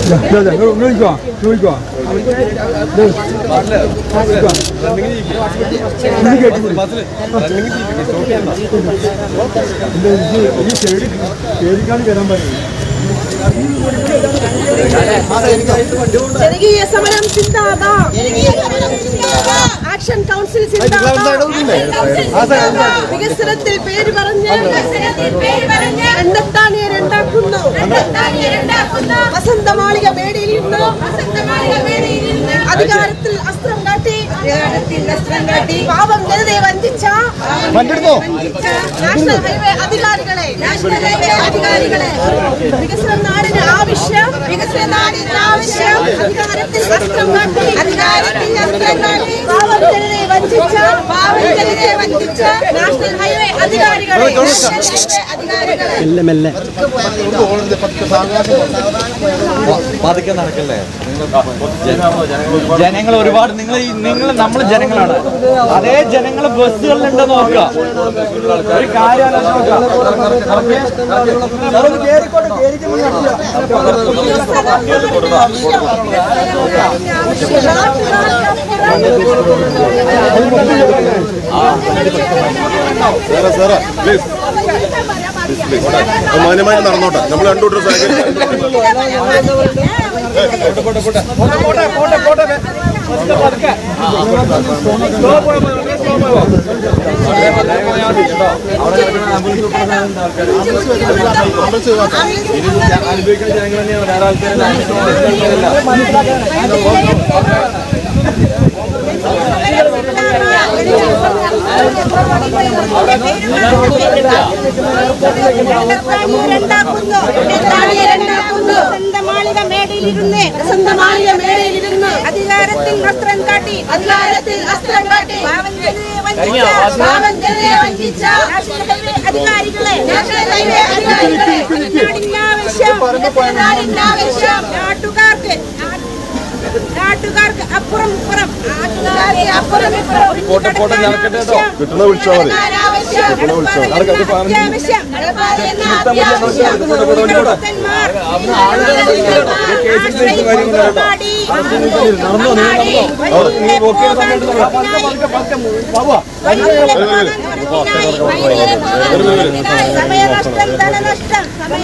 നോക്കിക്കോ നോക്കിക്കോ ഈ ശരി ശരിക്കാണ് വരാൻ പറയും ജനകീയ സമരം സിന്ദാബാദ് ആക്ഷൻ കൗൺസിൽ സിന്ദാബാദ് വികസനത്തിൽ പേര് പറഞ്ഞ് രണ്ടത്താണിയെ രണ്ടാക്കുന്നു വസന്തമാളിക മേടയിലിരുന്നു അധികാരത്തിൽ അസ്ത്രം കാട്ടി അസ്ത്രം കാട്ടി പാവം ജനതയെ വഞ്ചിച്ച നാഷണൽ ഹൈവേ അധികാരികളെ നാഷണൽ ഹൈവേ അധികാരികളെ വികസന നാടിന് ആവശ്യം വികസന നാടിന് ആവശ്യം അധികാരത്തിൽ അസ്ത്രം കാട്ടി അധികാരത്തിൽ അസ്ത്രം കാട്ടി പാവം ജനതയെ വഞ്ചിച്ച പാവം ജനതയെ വഞ്ചിച്ച നാഷണൽ ഹൈവേ അധികാരികളെ നാഷണൽ ഹൈവേ അധികാരികളെ പതുക്കെ നടക്കല്ലേ ജനങ്ങൾ ഒരുപാട് നിങ്ങൾ നിങ്ങൾ നമ്മൾ ജനങ്ങളാണ് അതേ ജനങ്ങൾ ബസ്സുകളിലുണ്ട് നോക്കുക ഒരു കാര്യം സാറേ സാറേ പ്ലീസ് മാന്യമായിട്ട് നടന്നോട്ടെ നമ്മൾ രണ്ടുകൂട്ടർ അനുഭവിക്കുന്ന ജനങ്ങൾ തന്നെയാണ് വേറെ ആൾക്കാരല്ല സ്വന്തമാളിക മേടയിലിരുന്ന് സ്വന്തമാളിക മേടയിലിരുന്ന് അധികാരത്തിൽ അസ്ത്രം കാട്ടി അധികാരത്തിൽ അസ്ത്രം കാട്ടി പാവം ജനതയെ വഞ്ചിച്ച പാവം ജനതയെ വഞ്ചിച്ച നാഷണൽ ഹൈവേ അധികാരികളെ നാഷണൽ ഹൈവേ അധികാരികളെ നാടിന്റെ ആവശ്യം നാടിന്റെ ആവശ്യം നാട്ടുകാർക്ക് നാട്ടുകാർക്ക് അപ്പുറം ഇപ്പുറം നാട്ടുകാർക്ക് അപ്പുറം ഇപ്പുറം പോട്ടെ, പോട്ടെ, നടക്കട്ടെ കേട്ടോ. കിട്ടണ വിളിച്ചാൽ മതി. കിട്ടണ വിളിച്ചാൽ മതി. സമയനഷ്ടം ധനനഷ്ടം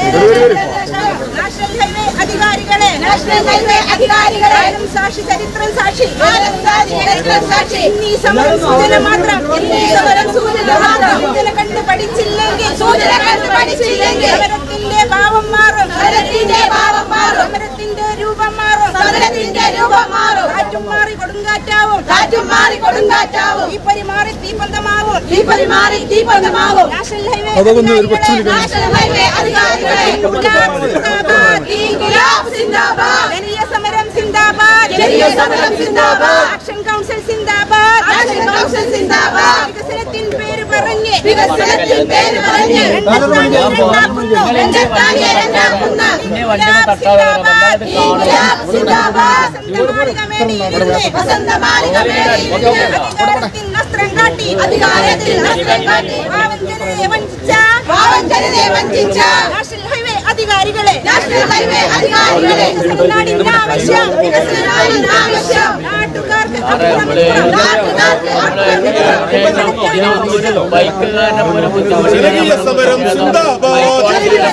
നാഷണൽ ഹൈവേ അധികാരികളെ നാഷണൽ ഹൈവേ അധികാരികളെ സാക്ഷി ചരിത്രം സാക്ഷി ചരിത്രം സാക്ഷി ഇന്നീ സമരം സൂചന മാത്രം ഇന്നീ സമരം സൂചന മാത്രം സൂചന കണ്ട് പഠിച്ചില്ലെങ്കിൽ സൂചന കണ്ട് പഠിച്ചില്ലെങ്കിൽ സമരത്തിന്റെ ഭാവം മാറും സമരത്തിന്റെ ഭാവം മാറും സമരത്തിന്റെ രൂപം മാറും സമരത്തിന്റെ രൂപം മാറും കാറ്റും മാറി കൊടുങ്കാറ്റാവും കാറ്റും മാറി കൊടുങ്കാറ്റാവും ഈ പരിമാറി തീപന്തമാവും ഈ പരിമാറി തീപന്തമാവും നാഷണൽ ഹൈവേ നാഷണൽ ഹൈവേ അധികാരികളെ സിന്ദാബാദ് ഇൻക്ലാബ് സിന്ദാബാദ് ജനീയ സമരം സിന്ദാബാദ് ജനീയ സമരം സിന്ദാബാദ് ആക്ഷൻ കൗൺസിൽ സിന്ദാബാദ് ആക്ഷൻ കൗൺസിൽ സിന്ദാബാദ് വികസനത്തിൻ പേര് പറഞ്ഞ് വികസനത്തിൻ പേര് പറഞ്ഞ് രണ്ടാക്കുന്ന് രണ്ടാക്കുന്ന് സിന്ദാബാദ് ഇൻക്ലാബ് സിന്ദാബാദ് വസന്തമാളിക മേടയിലിരുന്ന് വസന്തമാളിക മേടയിലിരുന്ന് അധികാരത്തിൽ അസ്ത്രം കാട്ടി അധികാരത്തിൽ അസ്ത്രം കാട്ടി പാവം ജനതയെ വഞ്ചിച്ച പാവം ജനതയെ വഞ്ചിച്ച നാഷണൽ ഹൈവേ അധികാരികളെ നാഷണൽ ഹൈവേ അധികാരികളെ നാടിന്റെ ആവശ്യം വികസന നാടിന്റെ ആവശ്യം നാട്ടുകാർക്ക് അപ്പുറം ഇപ്പുറം, നാട്ടുകാർക്ക് അപ്പുറം ഇപ്പുറം. ജനകീയ സമരം സിന്ദാബാദ്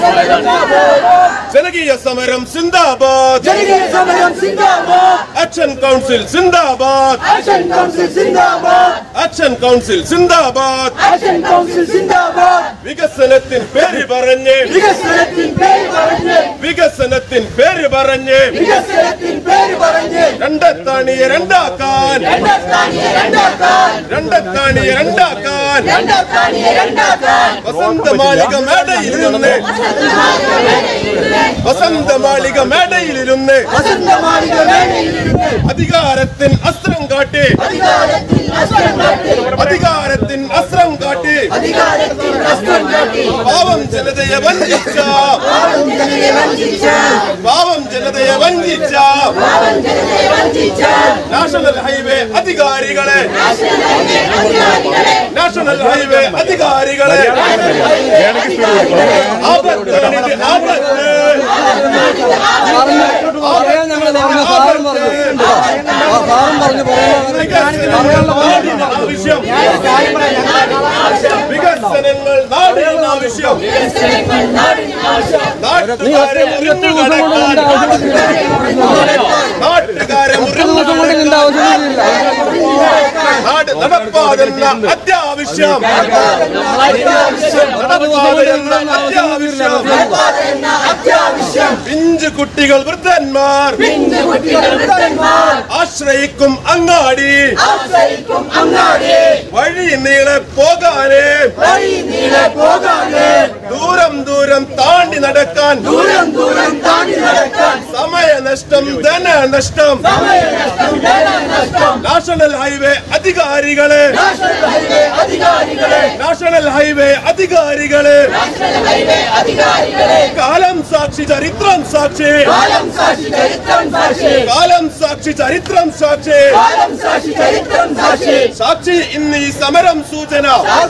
ജനകീയ സമരം സിന്ദാബാദ് ജനകീയ സമരം സിന്ദാബാദ് ആക്ഷൻ കൗൺസിൽ സിന്ദാബാദ് ആക്ഷൻ കൗൺസിൽ സിന്ദാബാദ് ആക്ഷൻ കൗൺസിൽ സിന്ദാബാദ് ആക്ഷൻ കൗൺസിൽ സിന്ദാബാദ് വികസനത്തിൻ പേര് പറഞ്ഞ് വികസനത്തിൻ പേര് പറഞ്ഞ് വികസനത്തിൻ പേര് പറഞ്ഞ് വികസനത്തിൻ പേര് പറഞ്ഞ് രണ്ടത്താണിയെ രണ്ടാക്കാൻ രണ്ടാക്കാണിയെ രണ്ടാക്കാൻ രണ്ടത്താണിയെ രണ്ടാക്കാൻ രണ്ടാക്കാണിയെ രണ്ടാക്കാൻ വസന്തമാളിക മേടയിലിരുന്ന് വസന്തമാളിക മേടയിലിരുന്ന് വസന്തമാളിക വേളയിലിരുന്ന് അധികാരത്തിൻ അസ്ത്രം കാട്ടി അധികാരത്തിൽ അസ്ത്രം കാട്ടി അധികാരത്തിൻ അസ്ത്രം കാട്ടി അധികാരത്തിൽ അസ്ത്രം കാട്ടി പാവം ജനതയെ വഞ്ചിച്ച പാവം ജനതയെ വഞ്ചിച്ച പാവം ജനതയെ വഞ്ചിച്ച പാവം ജനതയെ വഞ്ചിച്ച നാഷണൽ ഹൈവേ അധികാരികളെ അധികാരികളെ നാഷണൽ ഹൈവേ അധികാരികളെ ആപത്താണിത് ആപത്ത് പറയാൻ ഞങ്ങൾ പറഞ്ഞു സാറും പറഞ്ഞു ആ സാറും പറഞ്ഞു പറയാനുള്ള നാടിന് ആവശ്യം വികസനങ്ങൾ നാടിന് ആവശ്യം നാട്ടുകാരെ മുറിഞ്ഞു കടക്കാൻ നാട്ടുകാരെ മുറിഞ്ഞു ദിവസം കൊണ്ട് ഇതിന്റെ ആവശ്യമൊന്നുമില്ല നാട് നടപ്പാതെന്ന അത്യാവശ്യം നടപ്പാതെന്ന അത്യാവശ്യം പിഞ്ചു കുട്ടികൾ വൃദ്ധന്മാർ ആശ്രയിക്കും അങ്ങാടി വഴി നീളെ പോകാനേ ദൂരം ദൂരം താണ്ടി നടക്കാൻ ദൂരം ദൂരം താണ്ടി നടക്കാൻ സമയനഷ്ടം ധനനഷ്ടം നാഷണൽ ഹൈവേ അധികാരികളെ നാഷണൽ ഹൈവേ അധികാരികളെ കാലം സാക്ഷി ചരിത്രം സാക്ഷി കാലം സാക്ഷി ചരിത്രം സാക്ഷി സാക്ഷി ഇന്ന് ഈ സമരം സൂചന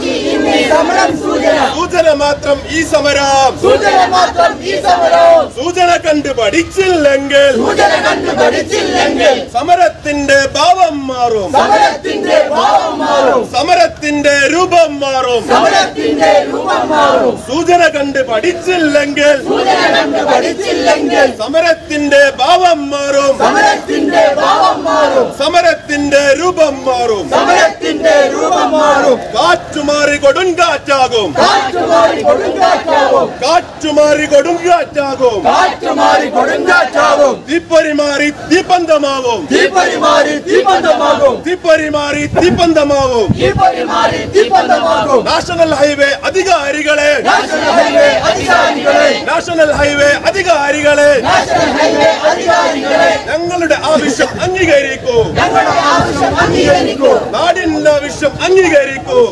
സൂചന മാത്രം ഈ സമരം സൂചന കണ്ട് പഠിച്ചില്ലെങ്കിൽ സമരത്തിന്റെ ഭാവം മാറും സമരത്തിന്റെ രൂപം മാറും സൂചന കണ്ട് പഠിച്ചില്ലെങ്കിൽ സമരത്തിന്റെ ഭാവം മാറും സമരത്തിന്റെ രൂപം മാറും കാറ്റുമാറി കൊടുങ്കാറ്റാകും കാറ്റുമാറി കൊടുങ്കാറ്റാകും തീപ്പൊരി മാറി തീപ്പന്തമാകും തീപ്പൊരി മാറി തീപ്പന്തമാകും നാഷണൽ ഹൈവേ അധികാരികളെ നാഷണൽ ഹൈവേ അധികാരികളെ ഞങ്ങളുടെ ആവശ്യം അംഗീകരിക്കൂ നാടിന്റെ ആവശ്യം അംഗീകരിക്കൂ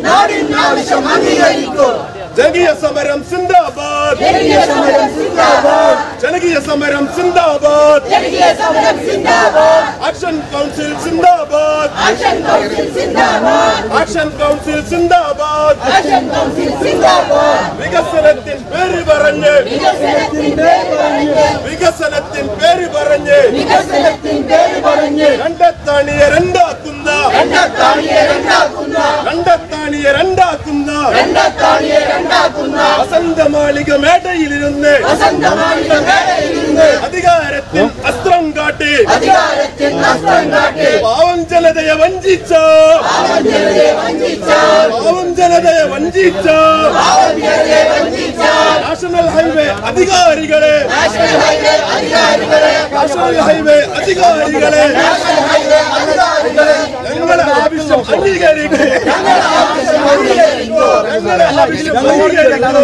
ജനകീയ സമരം സിന്ദാബാദ് ജനകീയ സമരം സിന്ദാബാദ് ആക്ഷൻ കൗൺസിൽ സിന്ദാബാദ് ആക്ഷൻ കൗൺസിൽ സിന്ദാബാദ് വികസനത്തിൻ പേര് പറഞ്ഞ് വികസനത്തിൻ പേര് പറഞ്ഞ് രണ്ടത്താണിയെ രണ്ടാക്കുന്ന രണ്ടത്താണിയെ രണ്ടാക്കുന്ന വസന്തമാളിക മേടയിലിരുന്ന് അധികാരത്തിൽ അസ്ത്രം കാട്ടി പാവം ജനതയെ വഞ്ചിച്ച പാവം ജനതയെ വഞ്ചിച്ച നാഷണൽ ഹൈവേ അധികാരികളെ നാഷണൽ ഹൈവേ അധികാരികളെ ഞങ്ങളുടെ ആവശ്യം അംഗീകരിക്കൂ ഞങ്ങളുടെ ആവശ്യം അംഗീകരിക്കൂ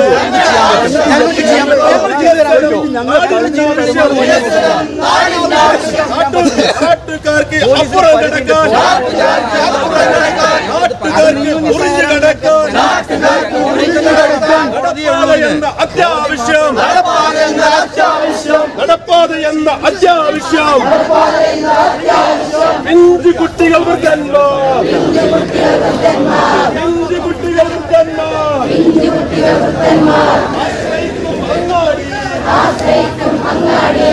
നാട്ടുകാർക്ക് അപ്പുറം കിടക്കാൻ നാട്ടുകാർക്ക് മുറിഞ്ഞു കിടക്കാൻ നടപ്പാത എന്ന അത്യാവശ്യം നടപ്പാത എന്ന അത്യാവശ്യം പിഞ്ചു കുട്ടികൾ വൃദ്ധന്മാർ പിഞ്ചു കുട്ടികൾ വൃദ്ധന്മാർ ആശ്രയിക്കും അങ്ങാടി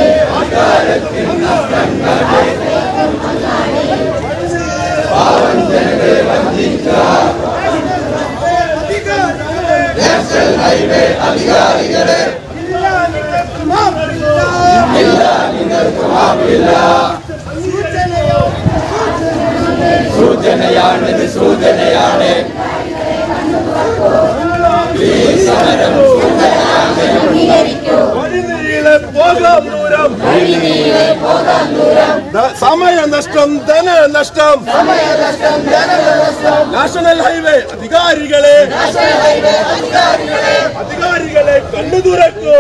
വഴിനീളെ പോകാം ദൂരം ദ- സമയനഷ്ടം ധനനഷ്ടം നാഷണൽ ഹൈവേ അധികാരികളെ അധികാരികളെ കണ്ണു തുറക്കൂ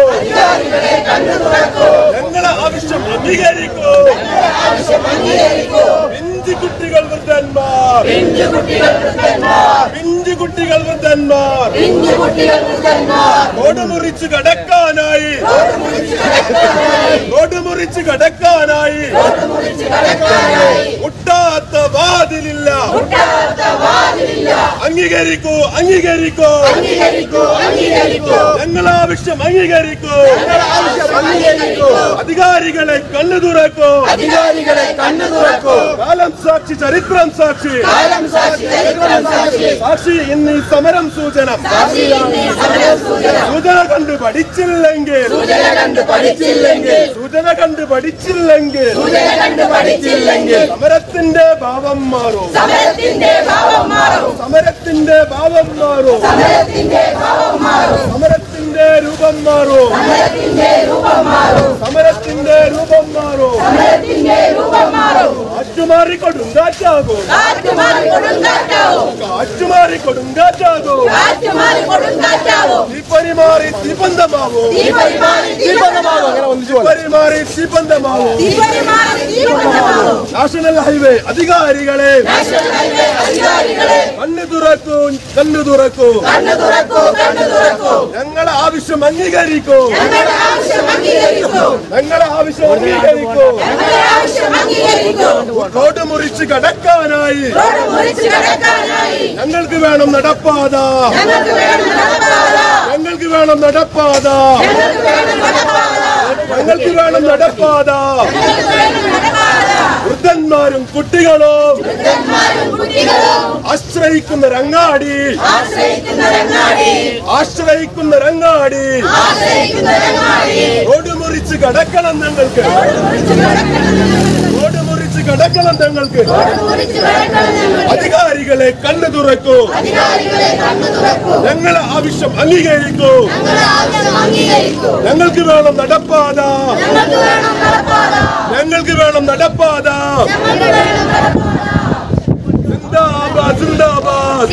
ഞങ്ങളെ ആവശ്യം അംഗീകരിക്കൂ പിഞ്ചു കുട്ടികൾ വൃദ്ധന്മാർ പിഞ്ചു കുട്ടികൾ വൃദ്ധന്മാർ റോഡ് മുറിച്ച് കടക്കാനായി റോഡ് മുറിച്ച് കടക്കാനായി മുട്ടാത്ത വാതിലില്ല മുട്ടാത്ത വാതിലില്ല അംഗീകരിക്കൂ അംഗീകരിക്കൂ അംഗീകരിക്കൂ അംഗീകരിക്കൂ ഞങ്ങൾ ആവശ്യം അംഗീകരിക്കൂ ആവശ്യം അംഗീകരിക്കൂ അധികാരികളെ കണ്ണു തുറക്കൂ അധികാരികളെ കണ്ണു തുറക്കൂ കാലം സാക്ഷി ചരിത്രം സാക്ഷി കാലം സാക്ഷി ചരിത്രം സാക്ഷി സാക്ഷി ഇന്ന് ഈ സമരം സൂചനം സാക്ഷി ഇന്ന് സമരം സൂചന സൂചന കണ്ട് പഠിച്ചില്ലെങ്കിൽ സൂചന കണ്ട് പഠിച്ചില്ലെങ്കിൽ സൂചന കണ്ട് പഠിച്ചില്ലെങ്കിൽ സൂചന കണ്ട് പഠിച്ചില്ലെങ്കിൽ സമരത്തിന്റെ ഭാവം മാറും സമരത്തിന്റെ ഭാവം മാറും സമരത്തിന്റെ ഭാവം മാറും സമരത്തിന്റെ ഭാവം മാറും സമരത്തിന്റെ രൂപം മാറും സമരത്തിന്റെ രൂപം മാറും സമരത്തിന്റെ രൂപം മാറും സമരത്തിന്റെ രൂപം മാറും കാറ്റുമാറി കൊടുങ്കാറ്റാകും കാറ്റുമാറി കൊടുങ്കാറ്റാവും കാറ്റുമാറി കൊടുങ്കാറ്റാകും കാറ്റുമാറി കൊടുങ്കാറ്റാവും തീപ്പൊരി മാറി തീപന്തമാവും തീപരി മാറി തീപന്തമാവും തീപ്പൊരി മാറി തീപന്തമാവും തീപരി മാറി തീപന്തമാവും നാഷണൽ ഹൈവേ അധികാരികളെ നാഷണൽ ഹൈവേ അധികാരികളെ കണ്ണു തുറക്കൂ കണ്ണു തുറക്കൂ കണ്ണു തുറക്കൂ കണ്ണു തുറക്കൂ ഞങ്ങളെ ആവശ്യം അംഗീകരിക്കൂ ഞങ്ങളുടെ ആവശ്യം അംഗീകരിക്കൂ ഞങ്ങളെ ആവശ്യം അംഗീകരിക്കൂ ഞങ്ങളുടെ ആവശ്യം അംഗീകരിക്കൂ റോഡ് മുറിച്ച് കടക്കാനായി റോഡ് മുറിച്ച് കടക്കാനായി ഞങ്ങൾക്ക് വേണം നടപ്പാത ഞങ്ങൾക്ക് വേണം നടപ്പാത ഞങ്ങൾക്ക് വേണം നടപ്പാത ഞങ്ങൾക്ക് വേണം നടപ്പാത ഞങ്ങൾക്ക് വേണം നടപ്പാത ഞങ്ങൾക്ക് വേണം നടപ്പാത വൃദ്ധന്മാരും കുട്ടികളും വൃദ്ധന്മാരും കുട്ടികളും ആശ്രയിക്കുന്ന രങ്ങാടി ആശ്രയിക്കുന്ന രങ്ങാടി ആശ്രയിക്കുന്ന രങ്ങാടി ആശ്രയിക്കുന്ന രങ്ങാടി റോഡ് മുറിച്ച് കടക്കണം ഞങ്ങൾക്ക് റോഡ് മുറിച്ച് കടക്കണം റോഡ് മുറിച്ച് കടക്കണം ഞങ്ങൾക്ക് റോഡ് മുറിച്ച് കടക്കണം ഞങ്ങൾ അധികാരികളെ കണ്ണു തുറക്കൂ അധികാരികളെ കണ്ണു തുറക്കൂ ഞങ്ങളെ ആവശ്യം അംഗീകരിക്കൂ ഞങ്ങളുടെ ആവശ്യം അംഗീകരിക്കൂ ഞങ്ങൾക്ക് വേണം നടപ്പാത ഞങ്ങൾക്ക് വേണം നടപ്പാത ഞങ്ങൾക്ക് വേണം നടപ്പാത ഞങ്ങൾക്ക് വേണം നടപ്പാത സിന്ദാബാദ് സിന്ദാബാദ്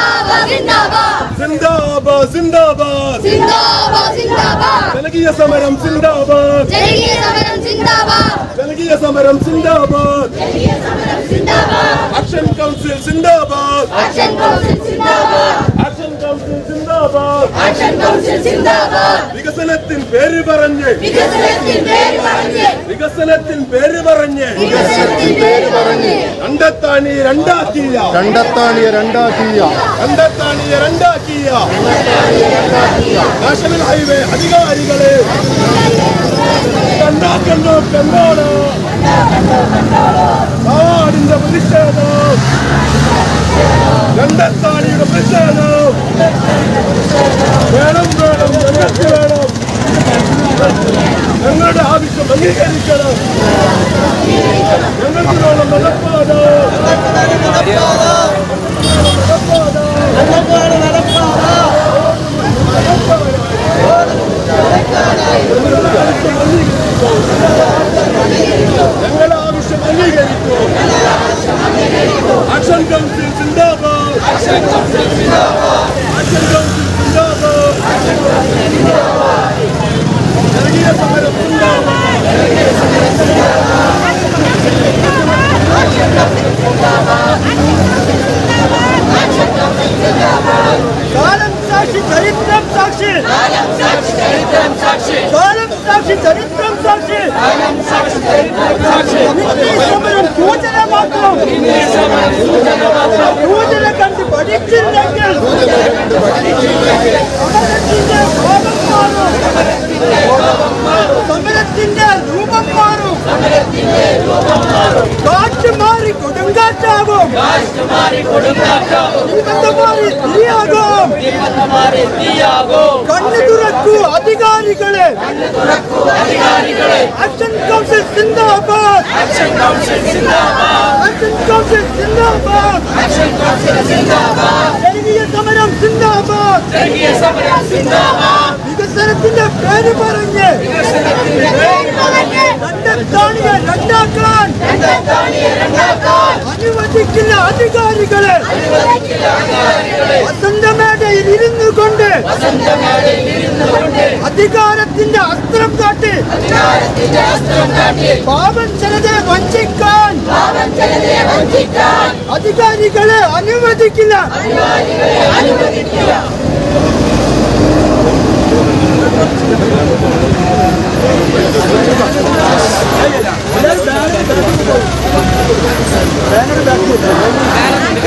സിന്ദാബാദ് സിന്ദാബാദ് സിന്ദാബാദ് സിന്ദാബാദ് സിന്ദാബാദ് സിന്ദാബാദ് ജനകീയ സമരം സിന്ദാബാദ് ജനകീയ സമരം സിന്ദാബാദ് ജനകീയ സമരം സിന്ദാബാദ് ജനകീയ സമരം സിന്ദാബാദ് ആക്ഷൻ കൗൺസിൽ സിന്ദാബാദ് ആക്ഷൻ കൗൺസിൽ സിന്ദാബാദ് ആക്ഷൻ കൗൺസിൽ സിന്ദാബാദ് ആക്ഷൻ കൗൺസിൽ സിന്ദാബാദ് വികസനത്തിൻ പേര് പറഞ്ഞ് വികസനത്തിൽ പേര് പറഞ്ഞ് വികസനത്തിൻ പേര് പറഞ്ഞ് വികസനത്തിൽ പേര് പറഞ്ഞ് കണ്ടെത്താണി രണ്ടാക്കിയ കണ്ടെത്താണിയ രണ്ടാക്കിയ കണ്ടെത്താണിയെ രണ്ടാക്കിയ നാഷണൽ ഹൈവേ അധികാരികളെ കണ്ടാക്കണ്ടോ കണ്ടോടോ നാടിന്റെ പ്രതിഷേധം കണ്ടെത്താണിയുടെ പ്രതിഷേധം വേണം വേണം ഞങ്ങൾക്ക് വേണം ഞങ്ങളുടെ ആവശ്യം അംഗീകരിക്കണം ഞങ്ങൾക്ക് വേണം നടപ്പാത ഞങ്ങളുടെ ആവശ്യം അംഗീകരിക്കൂ ആക്ഷൻ കൗൺസിൽ സിന്ദാബാദ് ആക്ഷൻ കൗൺസിൽ സിന്ദാബാദ് ജനകീയ സമരം സിന്ദാബാദ് കാലം സാക്ഷി ചരിത്രം സാക്ഷി കാലം സാക്ഷി ചരിത്രം സാക്ഷി ഇന്നീ സമരം സൂചന മാത്രം സൂചന കണ്ട് പഠിച്ചില്ലെങ്കിൽ സമരത്തിന്റെ ഭാവം മാറും സമരത്തിന്റെ രൂപം മാറും കാറ്റ് മാറി കൊടുങ്കാറ്റാകും ജീവിതം മാറി തീയാകും കണ്ണു തുറക്കൂ അധികാരികളെ ആക്ഷൻ കൗൺസിൽ സിന്ദാബാദ് ആക്ഷൻ കൗൺസിൽ സിന്ദാബാദ് ജനകീയ സമരം സിന്ദാബാദ് വികസനത്തിന്റെ പേര് പറഞ്ഞ് രണ്ടാണിയെ രണ്ടാക്കാൻ അനുവദിക്കില്ല അധികാരികളെ വസന്തമേടയിൽ ഇരുന്നു കൊണ്ട് അധികാരത്തിന്റെ അസ്ത്രം കാട്ടി പാവൻ ജനതയെ വഞ്ചിക്കാൻ അധികാരികളെ അനുവദിക്കില്ല ബാനർ ബാക്കി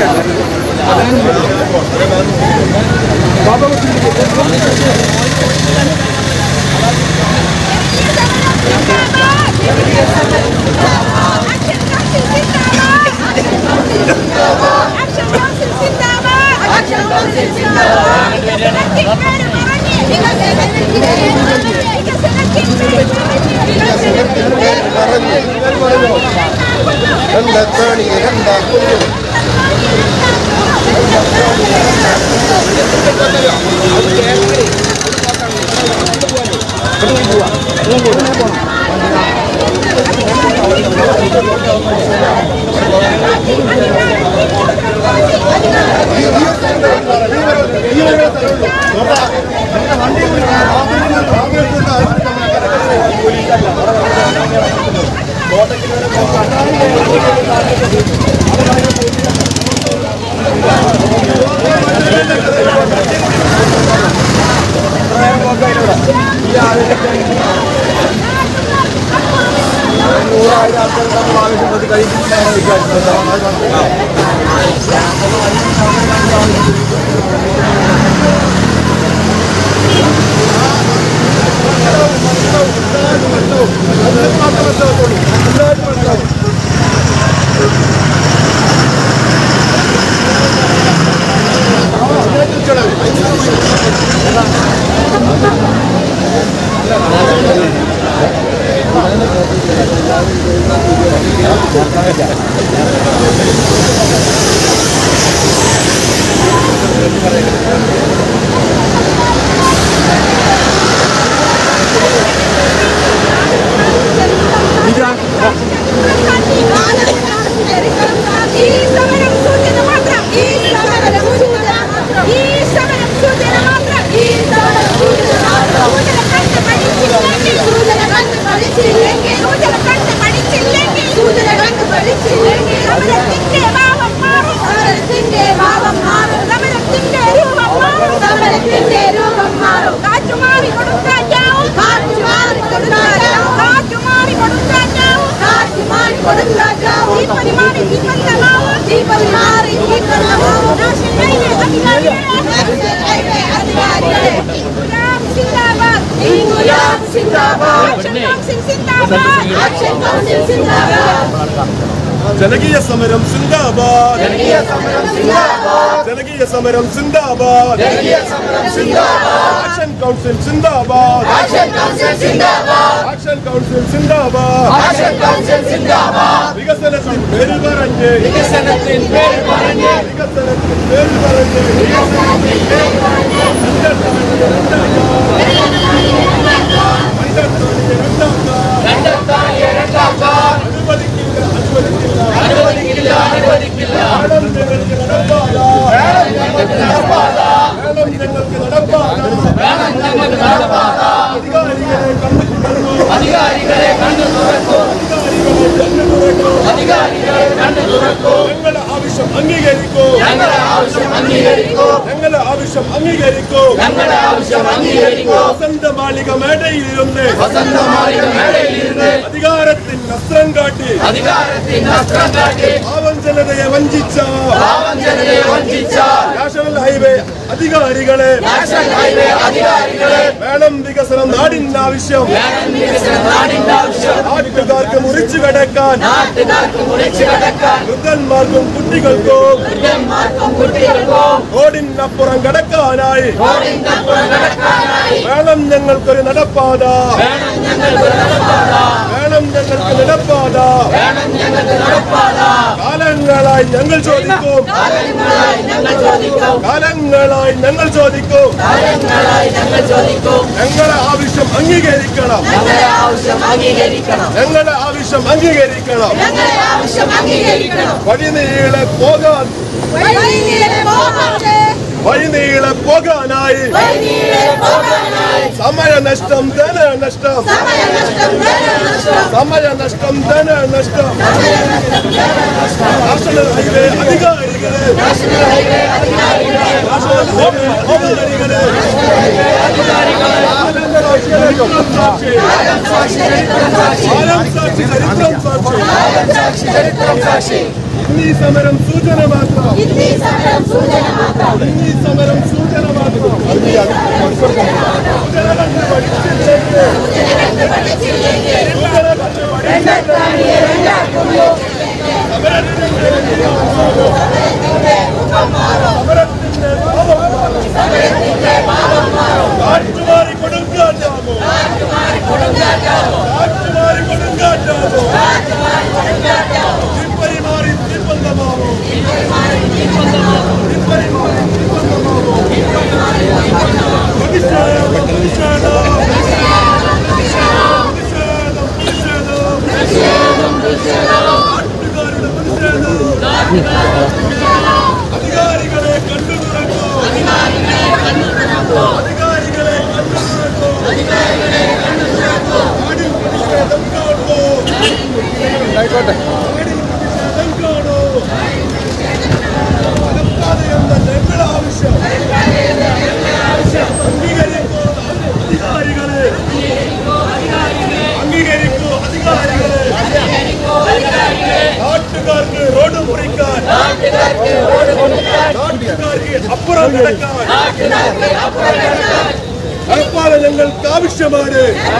രണ്ടത്താണി രണ്ടാക്കുന്നു ഈ സമരം സൂചന മാത്രം ഈ സമരം സൂചന മാത്രം ഈ സമരം സൂചന മാത്രം ഈ സമരം സൂചന മാത്രം സൂചന കണ്ട് പഠിച്ചില്ലെങ്കിൽ സൂചന കണ്ട് പഠിച്ചില്ലെങ്കിൽ സൂചന കണ്ട് പഠിച്ചില്ലെങ്കിൽ സമരത്തിന്റെ ഭാവം മാറും സമരത്തിന്റെ ഭാവം മാറും സമരത്തിന്റെ രൂപം മാറും സമരത്തിന്റെ രൂപം മാറും കാറ്റു മാറി കൊടുക്കാറ്റാവും കാറ്റു മാറി കൊടുക്കാറ്റാവും കാറ്റു മാറി കൊടുക്കാറ്റാവും കാറ്റു മാറി കൊടുക്കാറ്റാവും തീപ്പതി മാറി തീപ്പന്തമാവും തീപ്പതി മാറി തീപ്പന്തമാവും നാഷണൽ ഹൈവേ അധികാരികളെ നാഷണൽ ഹൈവേ അധികാരികളെ ഇൻകുലാബ് സിന്ദാബാദ് ഇൻകുലാബ് സിന്ദാബാദ് ആക്ഷൻ കൗൺസിൽ സിന്ദാബാദ് ആക്ഷൻ കൗൺസിൽ സിന്ദാബാദ് ജനകീയ സമരം സിന്ദാബാദ് ജനകീയ സമരം സിന്ദാബാദ് ജനകീയ സമരം സിന്ദാബാദ് ജനകീയ സമരം സിന്ദാബാദ് ആക്ഷൻ കൗൺസിൽ സിന്ദാബാദ് ആക്ഷൻ കൗൺസിൽ സിന്ദാബാദ് ആക്ഷൻ കൗൺസിൽ സിന്ദാബാദ് ആക്ഷൻ കൗൺസിൽ സിന്ദാബാദ് വികസനത്തിൻ പേര് പറഞ്ഞ് വികസനത്തിൻ പേര് പറഞ്ഞ് വികസനത്തിൻ പേര് പറഞ്ഞ് വികസനത്തിൻ പേര് പറഞ്ഞ് രണ്ടത്താണിയെ രണ്ടാക്കാൻ അനുവദിക്കില്ല അനുവദിക്കില്ല അനുവദിക്കില്ല അനുവദിക്കില്ല വേണം ഞങ്ങൾക്ക് നടപ്പാത വേണം ഞങ്ങൾക്ക് നടപ്പാത വേണം ഞങ്ങൾക്ക് നടപ്പാത അധികാരികളെ കണ്ടു തുറക്കൂ അധികാരികളെ കണ്ടു തുറക്കൂ അധികാരികളെ കണ്ടു അധികാരികളെ കണ്ടു തുറക്കൂ തുറക്കൂ ഞങ്ങളുടെ ആവശ്യം അംഗീകരിക്കൂ ഞങ്ങളുടെ ആവശ്യം അംഗീകരിക്കൂ ഞങ്ങളുടെ ആവശ്യം അംഗീകരിക്കൂ ഞങ്ങളുടെ ആവശ്യം അംഗീകരിക്കൂ വസന്ത മാളിക മേടയിലിരുന്ന് വസന്തമാളിക മേടയിലിരുന്ന് അധികാരത്തിൽ അസ്ത്രം കാട്ടി അധികാരത്തിന് അസ്ത്രം കാട്ടി പാവം ജനതയെ വഞ്ചിച്ച പാവം ജനതയെ വഞ്ചിച്ച നാഷണൽ ഹൈവേ അധികാരികളെ നാഷണൽ ഹൈവേ അധികാരികളെ വേണം വികസനം നാടിന്റെ ആവശ്യം വേണം വികസന നാടിന്റെ ആവശ്യം നാട്ടുകാർക്ക് മുറിച്ചു കടക്കാൻ നാട്ടുകാർക്ക് മുറിച്ചു കടക്കാൻ വൃദ്ധന്മാർക്കും കുട്ടികൾക്കും വൃദ്ധന്മാർക്കും കുട്ടികൾക്കും റോഡിനപ്പുറം കടക്കാനായി റോഡിനപ്പുറം കടക്കാനായി വേണം ഞങ്ങൾക്കൊരു നടപ്പാത വേണം ഞങ്ങൾക്ക് നടപ്പാത വേണം ഞങ്ങൾക്ക് നടപ്പാത വേണം ഞങ്ങൾക്ക് നടപ്പാത കാലങ്ങളായി ഞങ്ങൾ ചോദിക്കും കാലങ്ങളായി ഞങ്ങൾ ചോദിക്കും കാലങ്ങളായി ഞങ്ങൾ ചോദിക്കും കാലങ്ങളായി ഞങ്ങൾ ചോദിക്കും ഞങ്ങളുടെ ആവശ്യം അംഗീകരിക്കണം ഞങ്ങളുടെ ആവശ്യം അംഗീകരിക്കണം ഞങ്ങളുടെ ആവശ്യം അംഗീകരിക്കണം ഞങ്ങളുടെ ആവശ്യം അംഗീകരിക്കണം വഴിനീളെ പോകാൻ വഴിനീളെ പോകാതെ വഴിനീളെ പോകാനായി വഴിനീളെ പോകാനായി സമയനഷ്ടം ധനനഷ്ടം സമയനഷ്ടം ധനനഷ്ടം സമയനഷ്ടം ധനനഷ്ടം നാഷണൽ ഹൈവേ അധികാരികളെ നാഷണൽ ഹൈവേ അധികാരികളെ നാഷണൽ ഹൈവേ അധികാരികളെ ആലം സാക്ഷി ചരിത്രം സാക്ഷി സാക്ഷി ചരിത്രം സാക്ഷി ഇന്നീ സമരം സൂചന മാത്രം ഹിന്ദി സമരം സൂചന മാത്രം ഇന്നീ സമരം സൂചന മാത്രം സൂചന കണ്ട് പഠിച്ചില്ലെങ്കിൽ സൂചന കണ്ട് പഠിച്ചില്ലെങ്കിൽ സമരത്തിന്റെ ഭാവം കാറ്റുമാറി കൊടുങ്കാറ്റാമോ കാറ്റുമാറി കൊടുങ്കാറ്റാമോ ആയിക്കോട്ടെ തെങ്കാണോ നടക്കാതെ എന്ന ഞങ്ങളുടെ ആവശ്യം അംഗീകരിക്കൂ അധികാരികളെ അംഗീകരിക്കൂ അധികാരികളെ നാട്ടുകാർക്ക് റോഡ് മുറിക്കാൻ നാട്ടുകാർക്ക് അപ്പുറം നടക്കാൻ നടപ്പാതെ ഞങ്ങൾക്ക് ആവശ്യമാണ്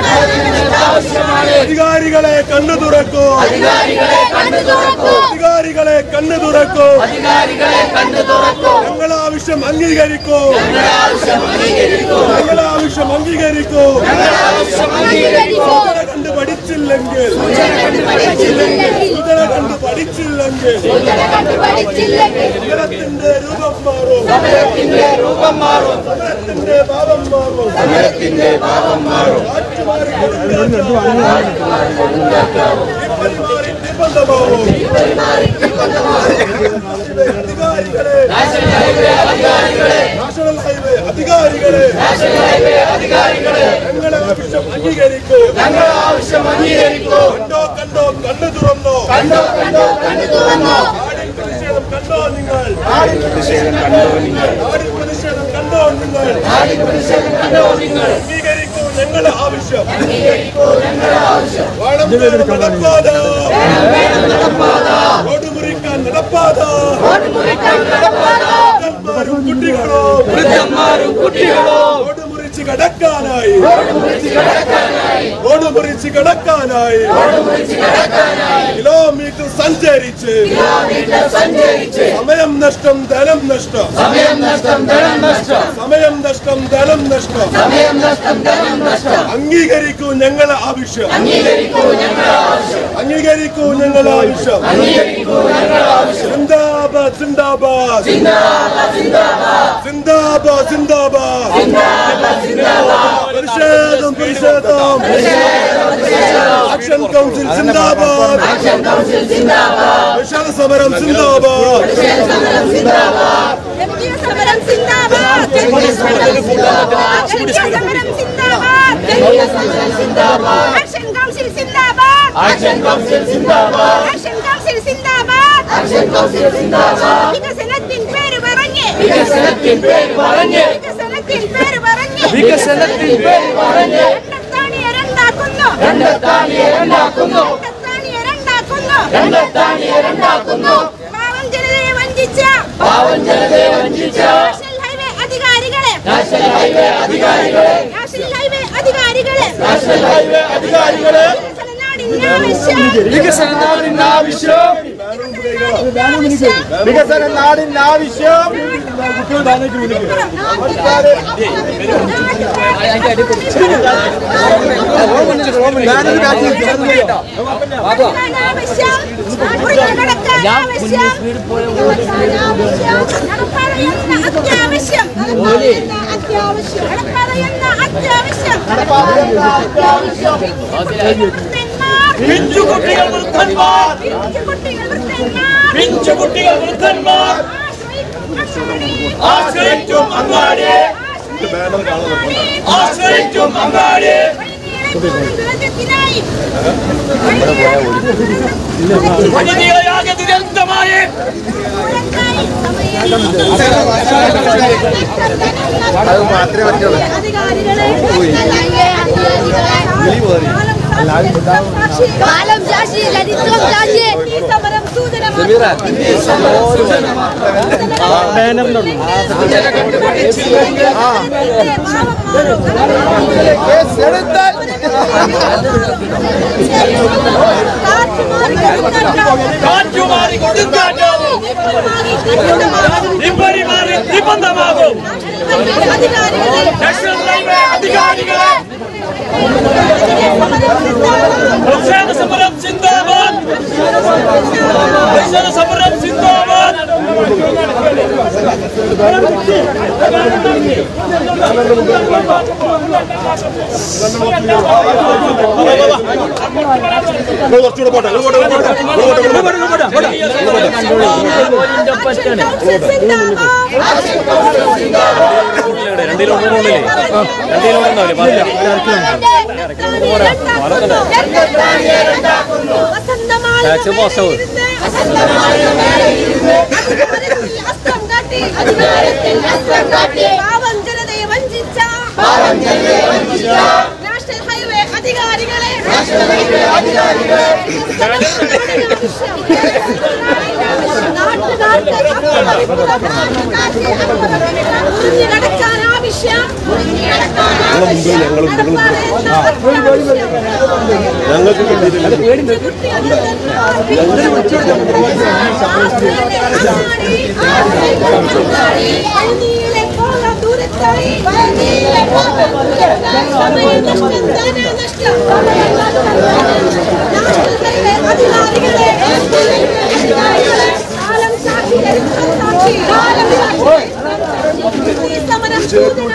അധികാരികളെ കണ്ണു തുറക്കൂ അധികാരികളെ കണ്ണു തുറക്കൂ ഞങ്ങളെ ആവശ്യം അംഗീകരിക്കൂ ഞങ്ങളെ ആവശ്യം അംഗീകരിക്കൂ സൂചന കണ്ട് പഠിച്ചില്ലെങ്കിൽ സൂചന കണ്ട് പഠിച്ചില്ലെങ്കിൽ സമരത്തിന്റെ രൂപം മാറും സമരത്തിന്റെ രൂപം മാറും സമരത്തിന്റെ ഭാവം മാറും സമരത്തിന്റെ ഭാവം മാറും നിർബന്ധമാവും അധികാരികളെ നാഷണൽ ഹൈവേ അധികാരികളെ ഞങ്ങളെ ആവശ്യം അംഗീകരിക്കൂ ഞങ്ങളെ ആവശ്യം അംഗീകരിക്കൂ കണ്ടോ കണ്ടോ കണ്ണു തുറന്നോ കണ്ടോ കണ്ടോ കണ്ണു തുറന്നോ നാടിൻ പ്രതിഷേധം കണ്ടോ നിങ്ങൾ നാടിൻ പ്രതിഷേധം കണ്ടോ നിങ്ങൾ നാടിൻ പ്രതിഷേധം കണ്ടോ നിങ്ങൾ നാടിൻ പ്രതിഷേധം കണ്ടോ നിങ്ങൾ അംഗീകരിക്കൂ ഞങ്ങളെ ആവശ്യം അംഗീകരിക്കൂ ഞങ്ങളെ ആവശ്യം വേണം വേണം നടപ്പാത റോഡ് മുറിക്കാൻ നടപ്പാത റോഡ് മുറിക്കാൻ നടപ്പാത കുട്ടികളോ വൃദ്ധന്മാരും കുട്ടികളോ റോഡ് മുറിച്ച് കടക്കാനായി റോഡ് മുറിച്ച് കടക്കാനായി കിലോമീറ്റർ സഞ്ചരിച്ച് സമയം നഷ്ടം ധനം നഷ്ടം സമയം നഷ്ടം ധനം നഷ്ടം സമയം നഷ്ടം ധനം നഷ്ടം സമയം നഷ്ടം ധനം നഷ്ടം അംഗീകരിക്കൂ ഞങ്ങളെ ആവശ്യം അംഗീകരിക്കൂ ഞങ്ങളുടെ ആവശ്യം അംഗീകരിക്കൂ ഞങ്ങളെ ആവശ്യം അംഗീകരിക്കൂ ഞങ്ങളുടെ ആവശ്യം സിന്ദാബാദ് സിന്ദാബാദ് സിന്ദാബാദ് സിന്ദാബാദ് പ്രതിഷേധം പ്രതിഷേധം ആക്ഷൻ കൗൺസിൽ സിന്ദാബാദ് പ്രതിഷേധ സമരം സിന്ദാബാദ് ജനകീയ സമരം സിന്ദാബാദ് ജനകീയ സമരം സിന്ദാബാദ് ജനകീയ സമരം സിന്ദാബാദ് ജനകീയ സമരം സിന്ദാബാദ് ആക്ഷൻ കൗൺസിൽ സിന്ദാബാദ് ആക്ഷൻ കൗൺസിൽ സിന്ദാബാദ് ആക്ഷൻ കൗൺസിൽ സിന്ദാബാദ് ആക്ഷൻ കൗൺസിൽ സിന്ദാബാദ് വികസനത്തിൻ പേര് പറഞ്ഞ് വികസനത്തിൻ പേര് പറഞ്ഞ് വികസനത്തിൻ പേര് പറഞ്ഞ് വികസനത്തിൽ പേര് പറഞ്ഞ് രണ്ടത്താണിയെ രണ്ടാക്കുന്നു രണ്ടത്താണിയെ രണ്ടാക്കുന്നു രണ്ടത്താണിയെ രണ്ടാക്കുന്നു രണ്ടത്താണിയെ രണ്ടാക്കുന്നു പാവം ജനതയെ വഞ്ചിച്ച പാവം ജനതയെ വഞ്ചിച്ച നാഷണൽ ഹൈവേ അധികാരികളെ നാഷണൽ ഹൈവേ അധികാരികളെ നാഷണൽ ഹൈവേ അധികാരികളെ നാഷണൽ ഹൈവേ അധികാരികളെ വികസന നാടിന്റെ ആവശ്യം വികസന നാടിന്റെ ആവശ്യം വികസന നാടിന്റെ ആവശ്യം അത്യാവശ്യം അത്യാവശ്യം അത്യാവശ്യം പിഞ്ചുകുട്ടികൾ വൃദ്ധന്മാർ പിഞ്ചുകുട്ടികൾ വൃദ്ധന്മാർ പിഞ്ചുകുട്ടികൾ വൃദ്ധന്മാർ ആശ്രയിച്ചും അങ്ങാടിയെ ആശ്രയിച്ചും അങ്ങാടിയെ വനിതയാകെ ദുരന്തമായി അത് മാത്രമേ പറ്റുള്ളൂ കാലം ശാശി ചരിത്രം ശാശി ഈ സമരം കേസ് എടുത്താൽ കാറ്റുമാറി കൊടുങ്കാറ്റാവും ഇപ്പരി മാറി നിബന്ധമാകും നാഷണൽ ഹൈവേ അധികാരികളെ പ്രതിഷേധ സമരം സിന്ദാബാദ് പ്രതിഷേധ സമരം സിന്ദാബാദ് കുറച്ചുകൂടെ പോട്ടെ ഇങ്ങോട്ട് പോട്ടെ ഇങ്ങോട്ട് പോട്ടെ വസന്തമാല അസ്ത്രം കാട്ടി അധികാരത്തിൽ അസ്ത്രം കാട്ടി പാവം ജനതയെ വഞ്ചിച്ച പാവം ജനതയെ വഞ്ചിച്ച നാഷണൽ ഹൈവേ അധികാരികളെ നാഷണൽ ഹൈവേ അധികാരികളെ നാട്ടുകാർക്ക് നടക്കാൻ ആവശ്യം ഞങ്ങൾക്ക് കിട്ടിയിട്ടില്ല അധികാരികളെ കാലം സാക്ഷി ചരിത്രം സാക്ഷി കാലം സാക്ഷി ഈ സമരം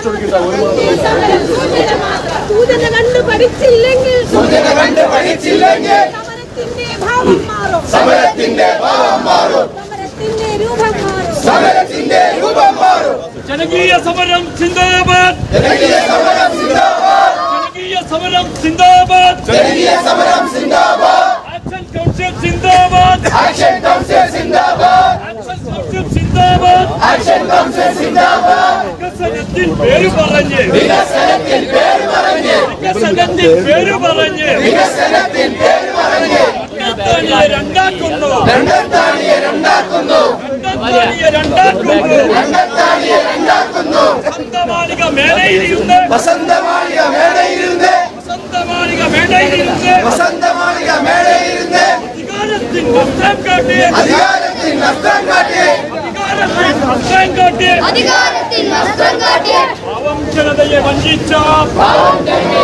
സൂചന കണ്ടു പഠിച്ചില്ലെങ്കിൽ സൂചന കണ്ട് പഠിച്ചില്ലെങ്കിൽ സമരത്തിന്റെ ഭാവം മാറും സമരത്തിന്റെ ഭാവം മാറും സമരത്തിന്റെ രൂപം മാറും സമരത്തിന്റെ രൂപം മാറും ജനകീയ സമരം സിന്ദാബാദ് ജനകീയ സമരം സിന്ദാബാദ് ജനകീയ സമരം സിന്ദാബാദ് ജനകീയ സമരം സിന്ദാബാദ് ആക്ഷൻ കൗൺസിൽ സിന്ദാബാദ് ആക്ഷൻ കൗൺസിൽ സിന്ദാബാദ് ആക്ഷൻ കൗൺസിൽ സിന്ദാബാദ് ആക്ഷൻ കൗൺസിൽ സിന്ദാബാദ് വികസനത്തിൽ പേര് പറഞ്ഞ് വികസനത്തിൽ പേര് പറഞ്ഞ് വികസനത്തിൽ പേര് പറഞ്ഞ് വികസനത്തിൽ പേര് പറഞ്ഞ് രണ്ടാത്താണിയെ രണ്ടാക്കുന്നു രണ്ടത്താണിയെ രണ്ടാക്കുന്നു രണ്ടാത്താണിയെ രണ്ടാക്കുന്നു രണ്ടത്താണിയെ രണ്ടാക്കുന്നു വസന്തമാലിക മേടയിലിരുന്ന് വസന്തമാളിക മേടയിരുന്ന് വസന്തമാലിക മേടയിലിരുന്ന് വസന്തമാളിക മേടയിരുന്ന് അധികാരത്തിൻ വസ്ത്രം കാട്ടി അധികാരത്തിൽ നഷ്ടം കാട്ടി അധികാരത്തിൻ വസ്ത്രം കാട്ടി അധികാരത്തിൽ വസ്ത്രം കാട്ടി പാവം ജനതയെ വഞ്ചിച്ച പാവം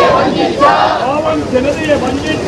ജനതയെ വഞ്ചിച്ച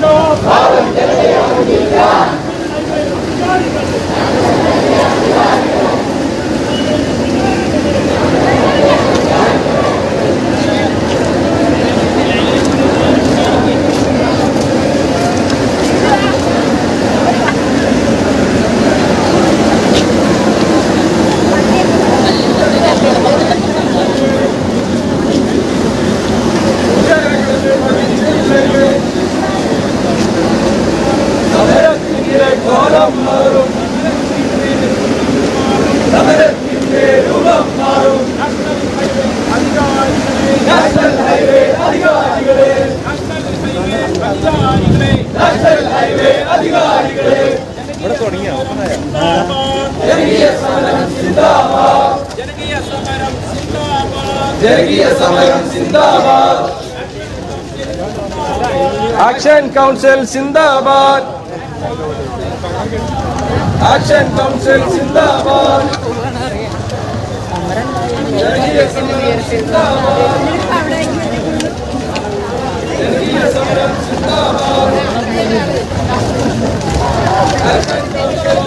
ജനകീയ സമരം സിന്ദാബാദ് ആക്ഷൻ കൗൺസിൽ സിന്ദാബാദ് ആക്ഷൻ കൗൺസിൽ സിന്ദാബാദ് ജനകീയ സമരം സിന്ദാബാദ് ജനകീയ സമരം സിന്ദാബാദ് ആക്ഷൻ കൗൺസിൽ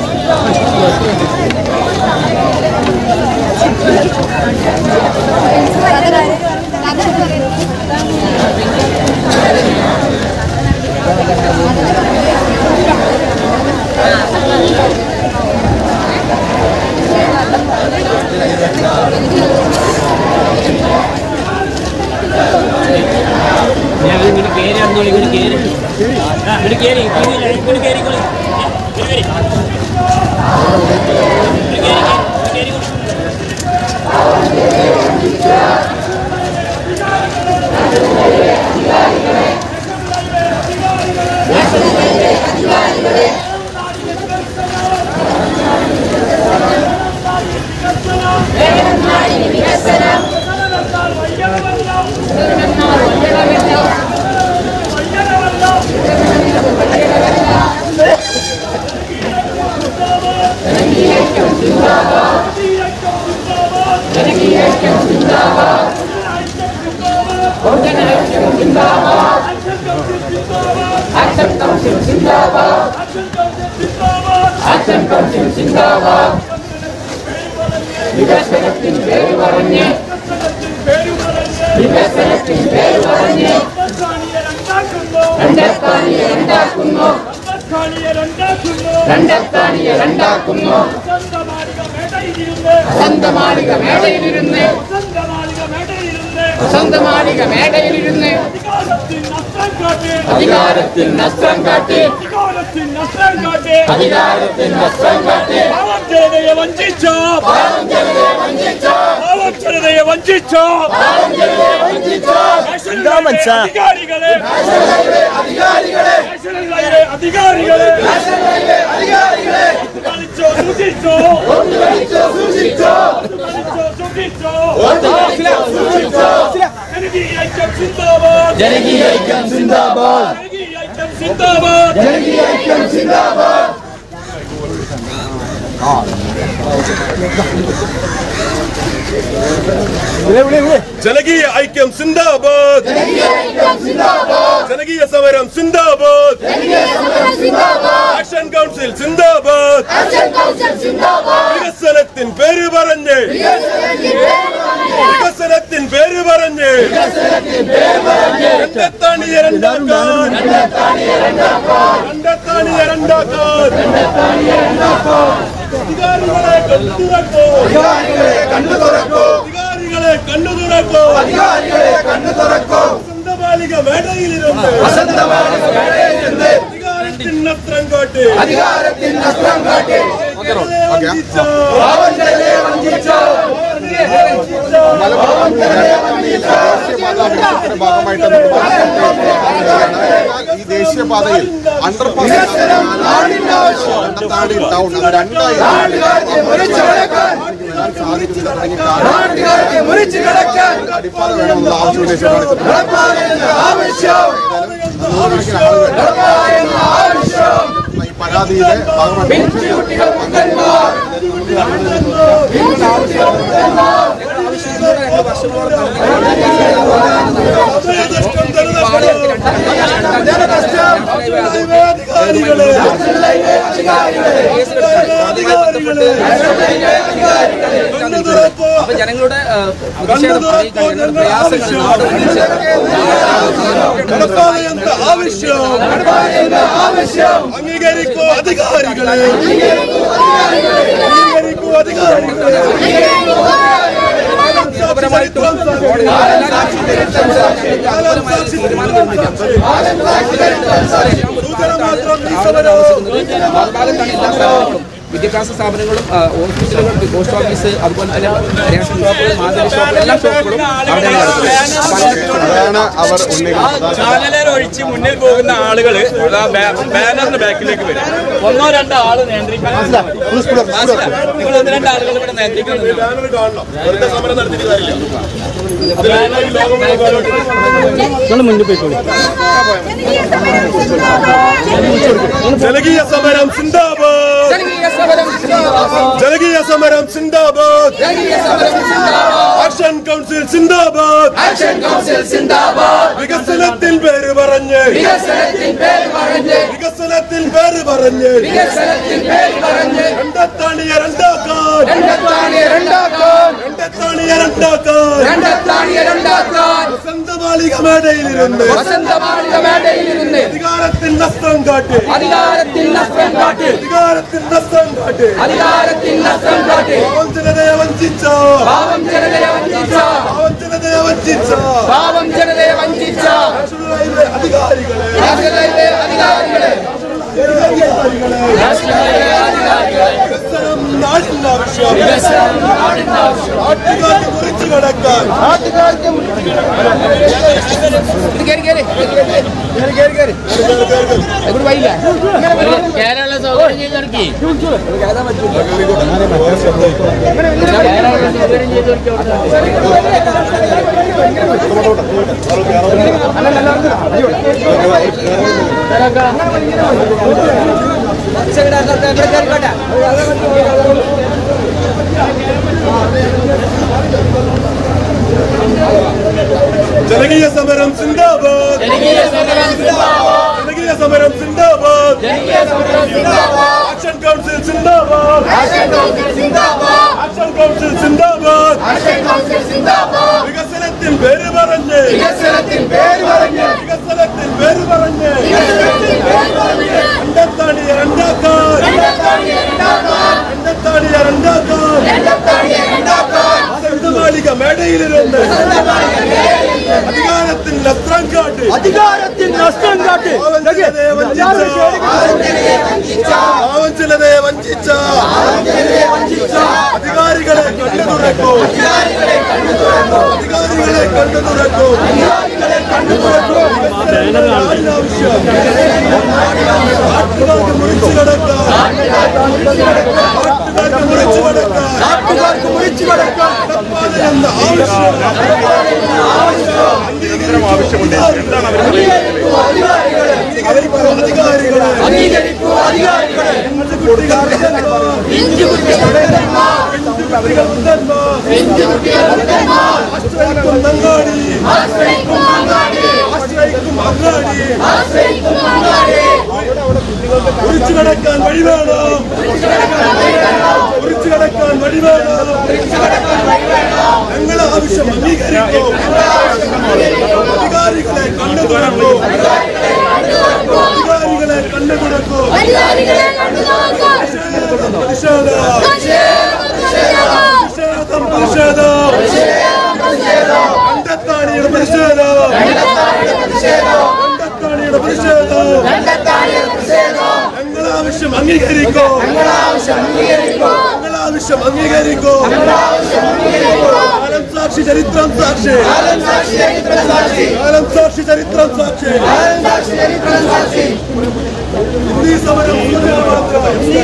ഞാൻ ഇങ്ങോട്ട് കയറി നടന്നോളി ഇങ്ങോട്ട് കയറി ആ ഇങ്ങോട്ട് കയറി ഇങ്ങോട്ട് കയറിക്കോളി കയറി കയറി രണ്ടാത്താണിയെ രണ്ടാക്കുന്നു രണ്ടാത്താണിയെ രണ്ടാക്കുന്നു വസന്തമാലിക മേടയിലിരുന്ന് വസന്തമാളിക മേടയിലിരുന്ന് വസന്തമാലിക മേടയിലിരുന്ന് വസന്തമാളിക മേടയിലിരുന്ന് അധികാരത്തിൻ നഷ്ടം കാട്ടി അധികാരത്തിൽ നഷ്ടം കാട്ടി അധികാര അധികാരത്തിൻ നഷ്ടം കാട്ടി പാവം ജനതയെ വഞ്ചിച്ചോ പാവം ജനതയെ വഞ്ചിച്ചോ അധികാരികളെ അധികാരികളെ നാഷണൽ ഹൈവേ അധികാരികളെ അധികാരികളെ കളിച്ചോ സൂക്ഷിച്ചോ കളിച്ചോ സൂക്ഷിച്ചോ കളിച്ചോ സൂക്ഷിച്ചോ ജനകീയ ഐക്യം സിന്ദാബാദ് ജനകീയ ഐക്യം സിന്ദാബാദ് ജനകീയ ഐക്യം സിന്ദാബാദ് ജനകീയ ഐക്യം സിന്ദാബാദ് ജനകീയ ഐക്യം സിന്ദാബാദ് ജനകീയ ഐക്യം സിന്ദാബാദ് ജനകീയ സമരം സിന്ദാബാദ് ജനകീയ സമരം സിന്ദാബാദ് ആക്ഷൻ കൗൺസിൽ സിന്ദാബാദ് ആക്ഷൻ കൗൺസിൽ സിന്ദാബാദ് വികസനത്തിൻ പേര് പറഞ്ഞ് വികസനത്തിൻ പേര് പറഞ്ഞ് രണ്ടത്താണിയ രണ്ടാക്കാൻ രണ്ടത്താണിയ രണ്ടാക്കാൻ അധികാരികളെ കണ്ണു തുറക്കോ അധികാരികളെ കണ്ണു തുറക്കൂ അധികാരികളെ കണ്ണു തുറക്കോ അധികാരികളെ കണ്ണു തുറക്കൂ സ്വന്തമാലിക മേടയിലിരുന്ന് വസന്തമാലിക വേളയിലിരുന്ന് അധികാരത്തിൻ നസ്ത്രം കാട്ടി അധികാരത്തിൻ അസ്ത്രം കാട്ടി ജനങ്ങളെ വഞ്ചിച്ച പാവം ജനതയെ വഞ്ചിച്ചോ പാവം ജനതയെ വഞ്ചിച്ചോ ഈ ദേശീയപാതയിൽ അണ്ടർപാസ് വികസനം നാടിന്റെ ആവശ്യം കണ്ടത്താണി ടൗൺ അത് രണ്ടായി നാട്ടുകാർക്ക് മുറിച്ചു കടക്കാൻ സാധിക്കില്ല തുടങ്ങി കാര്യം നാട്ടുകാർക്ക് മുറിച്ചു കടക്കാൻ അടിപ്പാത വേണമെന്നുള്ള ആവശ്യം ഉന്നയിച്ചുകൊണ്ടാണ് ഇത് നടപ്പാകേണ്ട ആവശ്യം നൂറുകണക്കിന് ആളുകൾ നടപ്പാകേണ്ട ആവശ്യം ഈ പരാതിയിലെ ഭാഗമായിട്ട് കുട്ടികൾ മകന്മാർ അഭയദഷ്ടം ജനനഷ്ടം ജനനഷ്ടം അധികാരികളെ അധികാരികളെ അധികാരികളെ കണ്ണു തുറക്കോ അപ്പൊ ജനങ്ങളുടെ ആ, പ്രതിഷേധം അറിയിക്കാൻ ഞങ്ങളുടെ പ്രയാസങ്ങൾ നാട് നടപ്പാകേണ്ട ആവശ്യം നടപ്പാകേണ്ട ആവശ്യം അംഗീകരിക്കൂ അധികാരികളെ അംഗീകരിക്കൂ അധികാരികളെ ചരിത്രം സാക്ഷി. കാലം സാക്ഷി ചരിത്രം സാക്ഷി. സൂചന മാത്രം ഈ സമരം ഭാഗത്താണ് എല്ലാ സ്ഥാപനങ്ങളും വിദ്യാഭ്യാസ സ്ഥാപനങ്ങളും ആ, ഓഫീസുകൾ പോസ്റ്റ് ഓഫീസ് അതുപോലെ തന്നെ റേഷൻ ഷോപ്പുകൾ മാതൃ ഷോപ്പ് എല്ലാ ഷോപ്പുകളും അവിടെയാണ് നടക്കുന്നത് അപ്പൊ അങ്ങനെ അതാണ് അവർ ഉന്നയിക്കുന്നത് ചാനലർ ഒഴിച്ച് മുന്നിൽ പോകുന്ന ആളുകൾ ബാനറിന്റെ ബാക്കിലേക്ക് വരും ഒന്നോ രണ്ടോ ആള് നിയന്ത്രിക്കാൻ മനസ്സിലായി? നിങ്ങൾ ഒന്ന് രണ്ട് ആളുകൾ ഇവിടെ നിയന്ത്രിക്കുന്നുണ്ട് ബാനർ കാണണം വെറുതെ സമരം നടത്തിയിട്ട് കാര്യമില്ല ജനകീയ സമരം സിന്ദാബാദ് ജനകീയ സമരം സിന്ദാബാദ് ജനകീയ സമരം സിന്ദാബാദ് ആക്ഷൻ കൗൺസിൽ സിന്ദാബാദ് ആക്ഷൻ കൗൺസിൽ സിന്ദാബാദ് വികസനത്തിൽ പേര് പറഞ്ഞ് വികസനത്തിൻ പേര് പറഞ്ഞ് വികസനത്തിൽ പേര് പറഞ്ഞ് വികസനത്തിൻ പേര് പറഞ്ഞ് രണ്ടത്താണിയ രണ്ടാക്കാൻ രണ്ടത്താണിയെ രണ്ടാക്കാൻ രണ്ടത്താണിയ രണ്ടാക്കാൻ രണ്ടത്താണിയെ രണ്ടാക്കാൻ വസന്തമാലിക മേടയിലിരുന്ന് വസന്തമാളിക മേടയിലിരുന്ന് അധികാരത്തിൽ നഷ്ടം കാട്ടി അധികാരത്തിൽ നഷ്ടം കാട്ടി അധികാരത്തിൽ നഷ്ടം കാട്ടി അധികാരത്തിൽ നഷ്ടം കാട്ടി പാവം ജനതയെ വഞ്ചിച്ച പാവം ജനതയെ വഞ്ചിച്ച പാവം ജനതയെ വഞ്ചിച്ച പാവം ജനതയെ വഞ്ചിച്ച നാഷണൽ ഹൈവേ അധികാരികളെ നാഷണൽ ഹൈവേ അധികാരികളെ വികസനം നാടിന്റെ ആവശ്യം നാട്ടുകാർക്ക് കുറിച്ചു കിടക്കാൻ ഇത് കേറി കേറി ഇവിടെ വൈകില്ല കേരള സൗകര്യം ചെയ്തിറക്കി കേരള സൗകര്യം ചെയ്തിറക്കി ജനകീയ സമരം സിന്ദാബാദ് ജനകീയ സമരം സിന്ദാബാദ് ആക്ഷൻ കൗൺസിൽ സിന്ദാബാദ് ആക്ഷൻ കൗൺസിൽ സിന്ദാബാദ് വികസനത്തിൽ പേര് പറഞ്ഞ് വികസനത്തിൻ പേര് പറഞ്ഞ് വികസനത്തിൽ പേര് പറഞ്ഞ് രണ്ടത്താണിയ രണ്ടാക്കാൻ രണ്ടത്താണിയ രണ്ടാക്കാൻ വസന്തമാലിക മേടയിലിരുന്ന് അധികാരത്തിൽ നസ്ത്രം കാട്ടി അധികാരത്തിൽ നഷ്ടം കാട്ടി പാവം ജനതയെ വഞ്ചിച്ച ജനതയെ വഞ്ചിച്ച അധികാരികളെ കണ്ടു തുറക്കൂ അധികാരികളെ കണ്ടു തുറക്കൂ ആവശ്യം നാട്ടുകാർക്ക് മുറിച്ചു കിടക്കാൻ നാട്ടുകാർക്ക് മുറിച്ചു കിടക്കാൻ നാട്ടുകാർക്ക് മുറിച്ചു കിടക്കാൻ എന്ന ആവശ്യം ആവശ്യമുണ്ട് എന്താണ് അവർ അധികാരികളെ അംഗീകരിക്കൂ അധികാരികളെ ആശ്രയിക്കും നങ്ങാടി ആശ്രയിക്കും അങ്ങാടി കുറിച്ചു കിടക്കാൻ വഴി വേണം കുറിച്ചു കിടക്കാൻ വഴി വേണം ഞങ്ങളെ ആവശ്യം അംഗീകരിക്കും അധികാരികളെ കണ്ണു തുറക്കൂ അധികാരികളെ കണ്ണു തുറക്കൂ പ്രതിഷേധം പ്രതിഷേധം പ്രതിഷേധം കണ്ടെത്താണിയുടെ പ്രതിഷേധം കണ്ടെത്താണിയുടെ പ്രതിഷേധം ഞങ്ങളെ ആവശ്യം അംഗീകരിക്കൂ ഞങ്ങളെ ആവശ്യം അംഗീകരിക്കൂ കാലം സാക്ഷി ചരിത്രം സാക്ഷി കാലം സാക്ഷി ചരിത്രം സാക്ഷി ഹിന്ദി സമരം സൂചന മാത്രം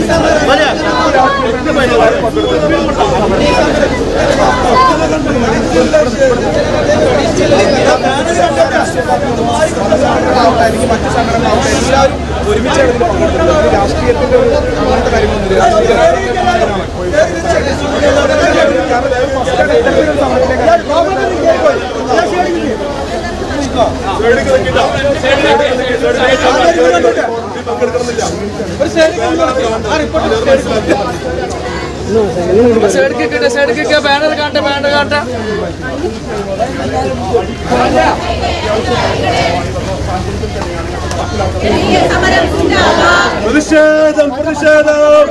ബാനർ കാട്ടെ ബാനർ കാട്ടെ പ്രതിഷേധം പ്രതിഷേധം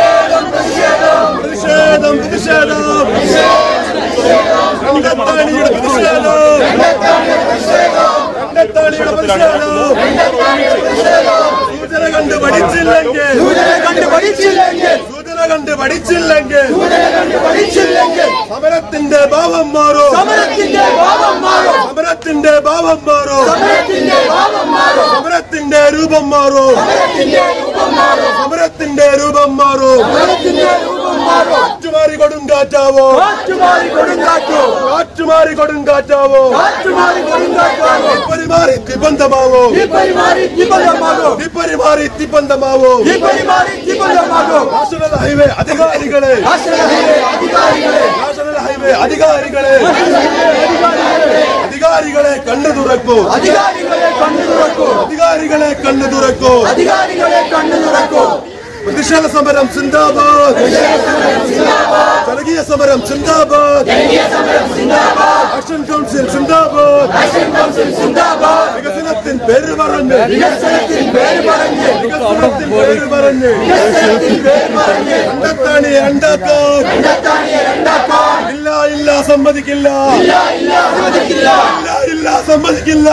പ്രതിഷേധം പ്രതിഷേധം കണ്ടെത്താണിയുടെ പ്രതിഷേധം കണ്ടെത്താണിയുടെ പ്രതിഷേധം സൂചന കണ്ട് പഠിച്ചില്ലെങ്കിൽ സൂചന കണ്ട് പഠിച്ചില്ലെങ്കിൽ സൂചന കണ്ട് പഠിച്ചില്ലെങ്കിൽ പഠിച്ചില്ലെങ്കിൽ സമരത്തിന്റെ ഭാവം മാറും സമരത്തിന്റെ ഭാവം മാറും സമരത്തിന്റെ ഭാവം മാറും സമരത്തിന്റെ ഭാവം മാറും സമരത്തിന്റെ രൂപം മാറും സമരത്തിന്റെ രൂപം മാറും കാറ്റുമാറി കൊടുങ്കാറ്റാവോ കാറ്റുമാറി കൊടുങ്കാറ്റോ കാറ്റുമാറി കൊടുങ്കാറ്റാവോ കാറ്റുമാറി കൊടുങ്കാറ്റാവോ പരിമാറി തിബന്ധമാവോ പരിമാറി തിബന്ധമാവോ പരിമാറി തിബന്ധമാവോ പരിമാറി തിബന്ധമാവോ നാഷണൽ ഹൈവേ അധികാരികളെ നാഷണൽ ഹൈവേ അധികാരികളെ നാഷണൽ ഹൈവേ അധികാരികളെ അധികാരികളെ കണ്ണു തുറക്കൂ അധികാരികളെ കണ്ണു തുറക്കൂ അധികാരികളെ കണ്ണു തുറക്കൂ അധികാരികളെ കണ്ണു തുറക്കൂ പ്രതിഷേധ സമരം സിന്ദാബാദ് ജനകീയ സമരം സിന്ദാബാദ് ആക്ഷൻ കൗൺസിൽ സിന്ദാബാദ് വികസനത്തിൻ പേര് പറഞ്ഞ് വികസനത്തിൻ പേര് പറഞ്ഞ് വികസനത്തിൻ പേര് പറഞ്ഞ് കണ്ടെത്താണിയെ ഉണ്ടാക്കാൻ ഇല്ല ഇല്ല സമ്മതിക്കില്ല ഇല്ല ഇല്ല സമ്മതിക്കില്ല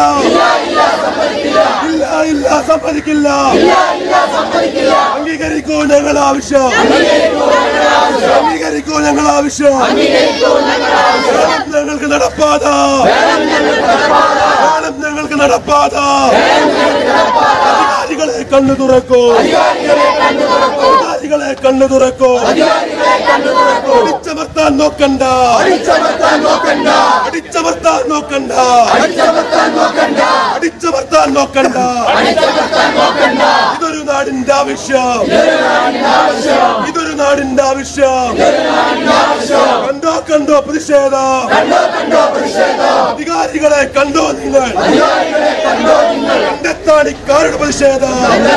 ഇല്ല ഇല്ല സമ്മതിക്കില്ല അംഗീകരിക്കൂ ഞങ്ങൾ ആവശ്യം അംഗീകരിക്കൂ ഞങ്ങൾ ആവശ്യം വേണം ഞങ്ങൾക്ക് നടപ്പാത വേണം ഞങ്ങൾക്ക് നടപ്പാത അധികാരികളെ കണ്ണു തുറക്കൂ അധികാരികളെ കണ്ണു തുറക്കൂ അടിച്ചമർത്താൻ നോക്കണ്ട അടിച്ചമർത്താൻ നോക്കണ്ട അടിച്ചമർത്താൻ നോക്കണ്ട അടിച്ചമർത്താൻ നോക്കണ്ട ഇതൊരു നാടിന്റെ ആവശ്യം ഇതൊരു നാടിന്റെ ആവശ്യം കണ്ടോ കണ്ടോ പ്രതിഷേധം അധികാരികളെ കണ്ടോ നിങ്ങൾ കണ്ടെത്താണിക്കാരുടെ പ്രതിഷേധം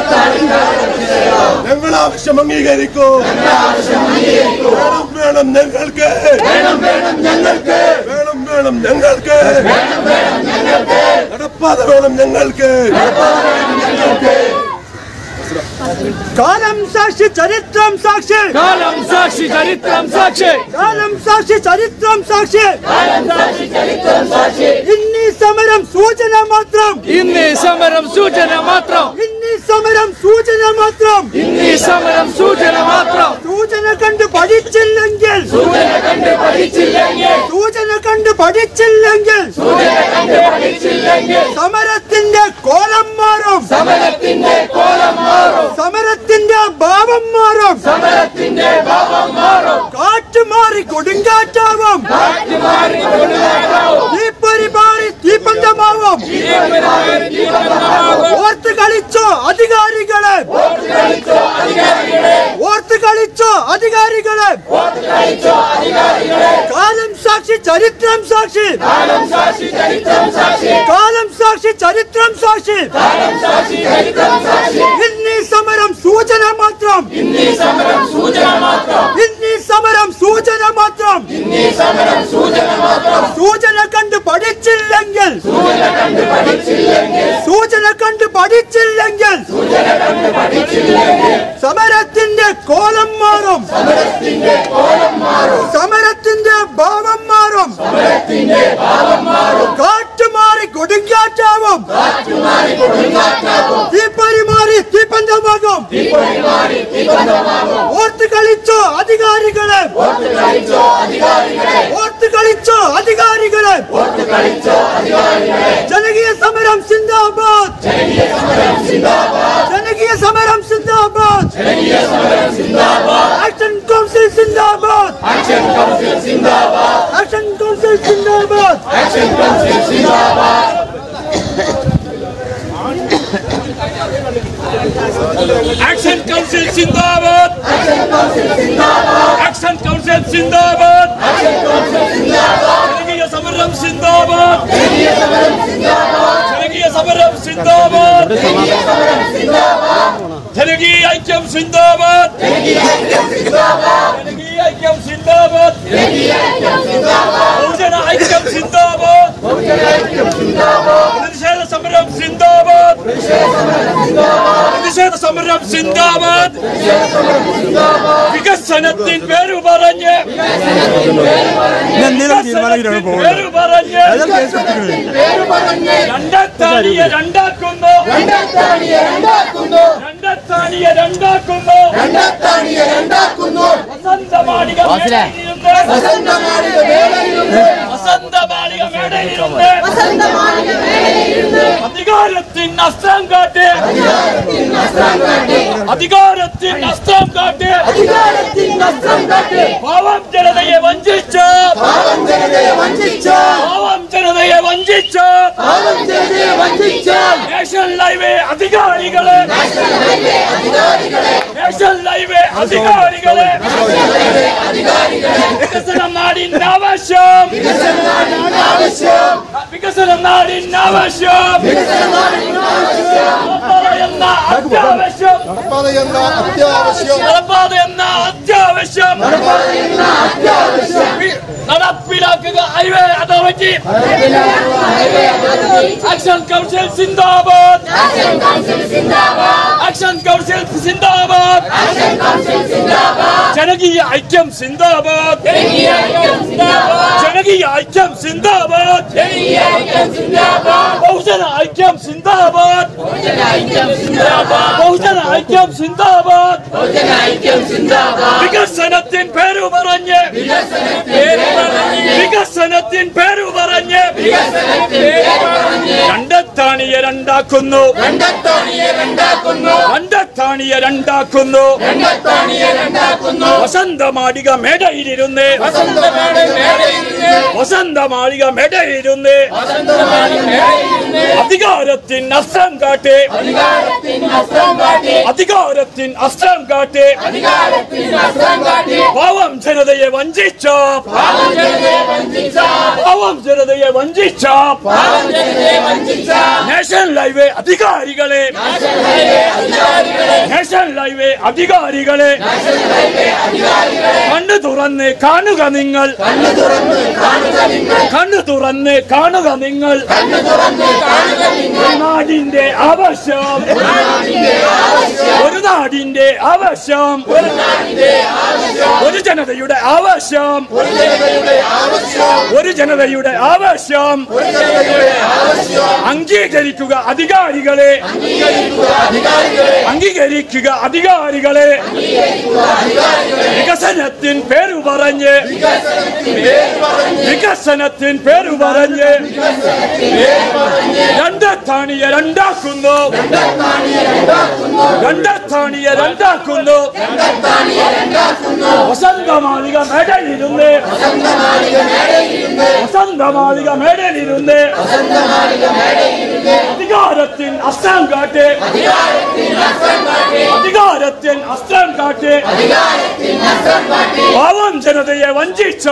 ഞങ്ങൾ ആവശ്യം അംഗീകരിക്കൂ വേണം വേണം ഞങ്ങൾക്ക് വേണം വേണം ഞങ്ങൾക്ക് വേണം വേണം ഞങ്ങൾക്ക് നടപ്പാത വേണം ഞങ്ങൾക്ക് കാലം സാക്ഷി ചരിത്രം സാക്ഷി കാലം സാക്ഷി ചരിത്രം സാക്ഷി കാലം സാക്ഷി ചരിത്രം സാക്ഷി ഇന്നീ സമരം സൂചന മാത്രം ഇന്ന് ഈ സമരം സൂചന മാത്രം ഇന്നീ സമരം സൂചന മാത്രം ഇന്ന് ഈ സമരം സൂചന മാത്രം സൂചന കണ്ട് പഠിച്ചില്ലെങ്കിൽ സൂചന കണ്ട് പഠിച്ചില്ലെങ്കിൽ സൂചന കണ്ട് പഠിച്ചില്ലെങ്കിൽ സൂചന കണ്ട് പഠിച്ചില്ലെങ്കിൽ സമരത്തിന്റെ കോലം മാറും സമരത്തിന്റെ കോലം മാറും സമരത്തിന്റെ ഭാവം മാറും സമരത്തിന്റെ ഭാവം മാറും കാറ്റ് മാറി കൊടുങ്കാറ്റാവും കാറ്റ് മാറി കൊടുങ്കാറ്റാവും. തീപ്പൊരി മാറി തീപ്പന്തമാവും തീവ്രമായി തീവ്രമാകും. ഓർത്ത് കളിച്ചോ അധികാരികളെ വോട്ട് കളിച്ചോ അധികാരികളെ ഓർത്ത് കളിച്ചോ അധികാരികളെ വോട്ട് കളിച്ചോ അധികാരികളെ കാലം സാക്ഷി ചരിത്രം സാക്ഷി കാലം സാക്ഷി ചരിത്രം സാക്ഷി കാലം സാക്ഷി ചരിത്രം സാക്ഷി കാലം സാക്ഷി ചരിത്രം സാക്ഷി ഇന്നീ സമരം സൂചന മാത്രം ഇന്നീ സമരം സൂചന മാത്രം ഇന്നീ സമരം സൂചന മാത്രം ഇന്നീ സമരം സൂചന മാത്രം സൂചന കണ്ട് പഠിച്ചില്ലെങ്കിൽ സൂചന കണ്ട് പഠിച്ചില്ലെങ്കിൽ സൂചന കണ്ട് പഠിച്ചില്ലെങ്കിൽ സൂചന കണ്ട് പഠിച്ചില്ലെങ്കിൽ സമരത്തിന്റെ കോലം മാറും സമരത്തിന്റെ കോലം മാറും സമരത്തിന്റെ ഭാവം മാറും സമരത്തിന്റെ ഭാവം മാറും കാറ്റ് മാറി കൊടുങ്കാറ്റാവും കാറ്റുമാറി കൊടുങ്കാറ്റാകും തീപ്പൊരി മാറി തീപ്പന്തമാകും തീപ്പൊരി മാറി തീബന്ധമാകും ഓർത്ത് കളിച്ചോ അധികാരികളെ വോട്ട് കളിച്ചോ അധികാരികളെ ഓർത്ത് കളിച്ചോ അധികാരികളെ വോട്ട് കളിച്ചോ അധികാരികളെ ജനകീയ സമരം സിന്ദാബാദ് ജനകീയ സമരം സിന്ദാബാദ് ജനകീയ സമരം സിന്ദാബാദ് ജനകീയ സമരം സിന്ദാബാദ് ആക്ഷൻ കൗൺസിൽ സിന്ദാബാദ് ആക്ഷൻ കൗൺസിൽ സിന്ദാബാദ് ആക്ഷൻ കൗൺസിൽ സിന്ദാബാദ് ആക്ഷൻ കൗൺസിൽ സിന്ദാബാദ് ആക്ഷൻ കൗൺസിൽ സിന്ദാബാദ് ആക്ഷൻ കൗൺസിൽ സിന്ദാബാദ് ജനകീയ സമരം സിന്ദാബാദ് ജനകീയ സമരം സിന്ദാബാദ് ജനകീയ ഐക്യം സിന്ദാബാദ് ജനകീയ ഐക്യം സിന്ദാബാദ് ബഹുജന ഐക്യം സിന്ദാബാദ് പ്രതിഷേധ സമരം സിന്ദാബാദ് പ്രതിഷേധ സമരം സിന്ദാബാദ് വികസനത്തിൻ പേരു പറഞ്ഞ് വികസനത്തിൻ പേരു പറഞ്ഞ് രണ്ടത്താണിയെ രണ്ടാക്കുന്നു രണ്ടത്താണിയെ രണ്ടാക്കുന്നു വസന്തമാളിക മേടയിലിരുന്ന് വസന്തമാളിക മേടയിലിരുന്ന് അധികാരത്തിൻ അസ്ത്രം കാട്ടി അധികാരത്തിൻ അസ്ത്രം കാട്ടി പാവം ജനതയെ വഞ്ചിച്ച പാവം ജനതയെ വഞ്ചിച്ച നാഷണൽ ഹൈവേ അധികാരികളെ നാഷണൽ ഹൈവേ അധികാരികളെ വികസനം നാടിന് ആവശ്യം വികസനം നാടിന് ആവശ്യം നടപ്പാത എന്ന അത്യാവശ്യം നടപ്പാത എന്ന അത്യാവശ്യം നടപ്പാത എന്ന അത്യാവശ്യം വി- നടപ്പിലാക്കുക ഹൈവേ അതോറിറ്റി ആക്ഷൻ കൗൺസിൽ സിന്ദാബാദ് ആക്ഷൻ കൗൺസിൽ സിന്ദാബാദ് ജനകീയ ഐക്യം സിന്ദാബാദ് ജനകീയ ഐക്യം സിന്ദാബാദ് ബഹുജന ഐക്യം സിന്ദാബാദ് ബഹുജന ഐക്യം സിന്ദാബാദ് വികസനത്തിൻ പേരു പറഞ്ഞ് വികസനത്തിൻ പേരു പറഞ്ഞ് രണ്ടത്താണിയെ രണ്ടാക്കുന്നു രണ്ടത്താണിയെ രണ്ടാക്കുന്നു വസന്തമാളിക മേടയിലിരുന്ന് വസന്തമാളിക മേടയിലിരുന്ന് അധികാരത്തിൻ അസ്ത്രം കാട്ടി അധികാരത്തിൻ അസ്ത്രം കാട്ടി പാവം ജനതയെ വഞ്ചിച്ച പാവം ജനതയെ വഞ്ചിച്ച നാഷണൽ ഹൈവേ അധികാരികളെ നാഷണൽ ഹൈവേ അധികാരികളെ കണ്ണു തുറന്ന് കാണുക നിങ്ങൾ കണ്ണു തുറന്ന് കാണുക നിങ്ങൾ നാടിന്റെ ആവശ്യം ഒരു നാട് നാടിന്റെ ആവശ്യം ഒരു ജനതയുടെ ആവശ്യം ഒരു ജനതയുടെ ആവശ്യം അംഗീകരിക്കുക അധികാരികളെ അംഗീകരിക്കുക അധികാരികളെ വികസനത്തിൻ പേരു പറഞ്ഞ് വികസനത്തിൻ പേരു പറഞ്ഞ് രണ്ടത്താണിയെ രണ്ടാക്കുന്നു രണ്ടത്താണിയെ രണ്ടാക്കുന്നു വസന്തമാലിക മേടയിലിരുന്ന് വസന്തമാലിക മേടയിലിരുന്ന് അധികാരത്തിൻ അസ്ത്രം കാട്ട് അധികാരത്തിൻ അസ്ത്രം കാട്ട് പാവം ജനതയെ വഞ്ചിച്ച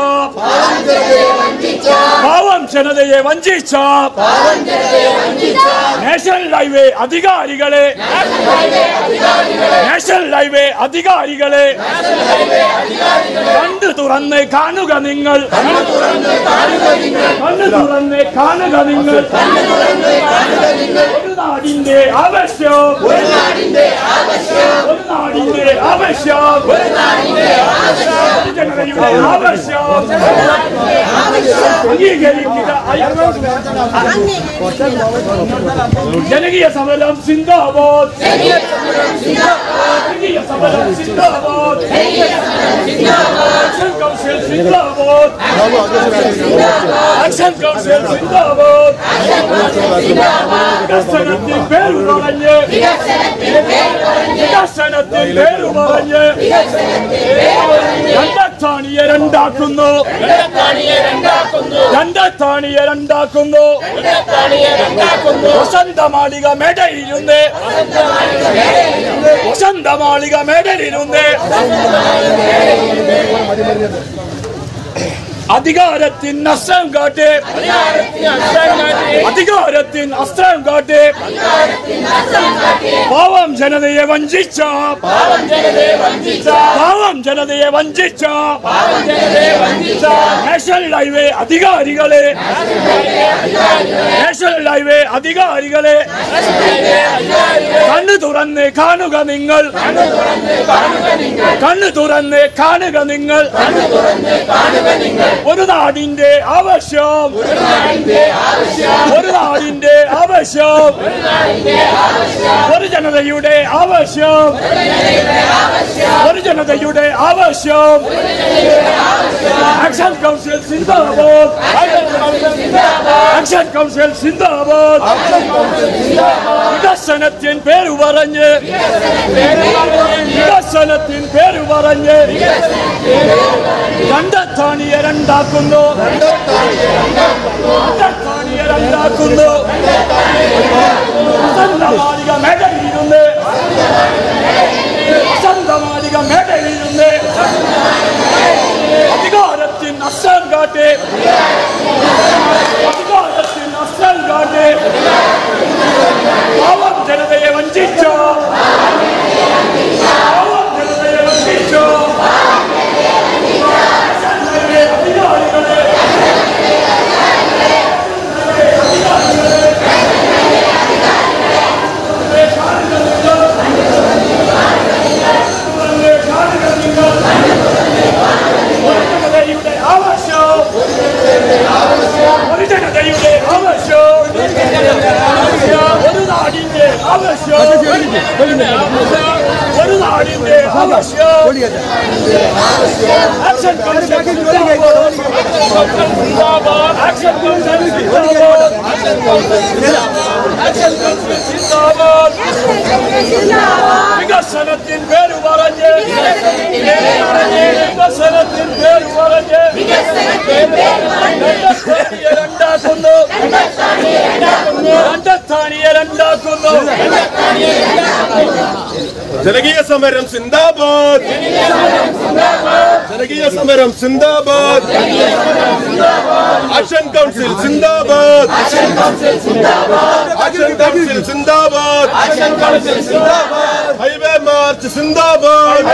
പാവം ജനതയെ വഞ്ചിച്ച നാഷണൽ ഹൈവേ അധികാരികളെ നാഷണൽ ഹൈവേ അധികാരികളെ കണ്ടു തുറന്ന് കാണുക നിങ്ങൾ കണ്ണു തുറന്ന് കാണുക നിങ്ങൾ ഒരു നാടിന്റെ ആവശ്യം ഒരു നാടിന്റെ ആവശ്യം ഒരു ജനതയുടെ ആവശ്യം അംഗീകരിക്കുക ജനകീയ സമരം സിന്ദാബാദ് ജനകീയ സമരം സിന്ദാബാദ് ആക്ഷൻ കൗൺസിൽ സിന്ദാബാദ് ആക്ഷൻ കൗൺസിൽ സിന്ദാബാദ് വികസനത്തിൻ പേര് പറഞ്ഞ് വികസനത്തിൻ പേര് പറഞ്ഞ് രണ്ടത്താണിയെ രണ്ടാക്കുന്നു രണ്ടത്താണിയെ രണ്ടാക്കുന്നു വസന്തമാളിക മേടയിലിരുന്ന് വസന്തമാളിക മേടയിലിരുന്ന് അധികാരത്തിൻ അസ്ത്രം കാട്ട് അധികാരത്തിൻ അസ്ത്രം കാട്ട് പാവം ജനതയെ വഞ്ചിച്ച പാവം ജനതയെ വഞ്ചിച്ച നാഷണൽ ഹൈവേ അധികാരികളെ നാഷണൽ ഹൈവേ അധികാരികളെ കണ്ണു തുറന്ന് കാണുക നിങ്ങൾ കണ്ണു തുറന്ന് കാണുക നിങ്ങൾ ഒരു നാടിന്റെ ആവശ്യം ഒരു നാടിന്റെ ആവശ്യം ഒരു ജനതയുടെ ആവശ്യം ഒരു ജനതയുടെ ആവശ്യം ആക്ഷൻ കൗൺസിൽ സിന്ദാബാദ് ആക്ഷൻ കൗൺസിൽ സിന്ദാബാദ് വികസനത്തിൻ പേര് പറഞ്ഞ് വികസനത്തിൻ പേര് പറഞ്ഞ് രണ്ടത്താണിയെ രണ്ടാക്കുന്നു രണ്ടത്താണിയെ രണ്ടാക്കുന്നു വസന്തമാലിക മേടയിലിരുന്ന് വസന്തമാലിക മേടയിലിരുന്ന് അധികാരത്തിൻ അസ്ത്രം കാട്ട് അധികാരത്തിൻ അസ്ത്രം കാട്ട് പാവം ജനതയെ വഞ്ചിച്ച പാവം ജനതയെ വഞ്ചിച്ച അധികാരികളെ ജനതയുടെ ആവശ്യം ഒരു ജനതയുടെ ആവശ്യം ഒരു നാടിന്റെ ആവശ്യം ഒരു നാടിന്റെ ആവശ്യം ആക്ഷൻ കൗൺസിൽ ആക്ഷൻ കൗൺസിൽ സിന്ദാബാദ് ആക്ഷൻ കൗൺസിൽ സിന്ദാബാദ് വികസനത്തിൻ പേര് പറഞ്ഞ് വികസനത്തിൻ പേര് പറഞ്ഞ് രണ്ടത്താണിയെ രണ്ടാക്കുന്നു രണ്ടത്താണിയെ രണ്ടാക്കുന്നു ജനകീയ സമരം സിന്ദാബാദ് ജനകീയ സമരം സിന്ദാബാദ് ആക്ഷൻ കൗൺസിൽ സിന്ദാബാദ് ആക്ഷൻ കൗൺസിൽ സിന്ദാബാദ് ഹൈവേ മാർച്ച് സിന്ദാബാദ്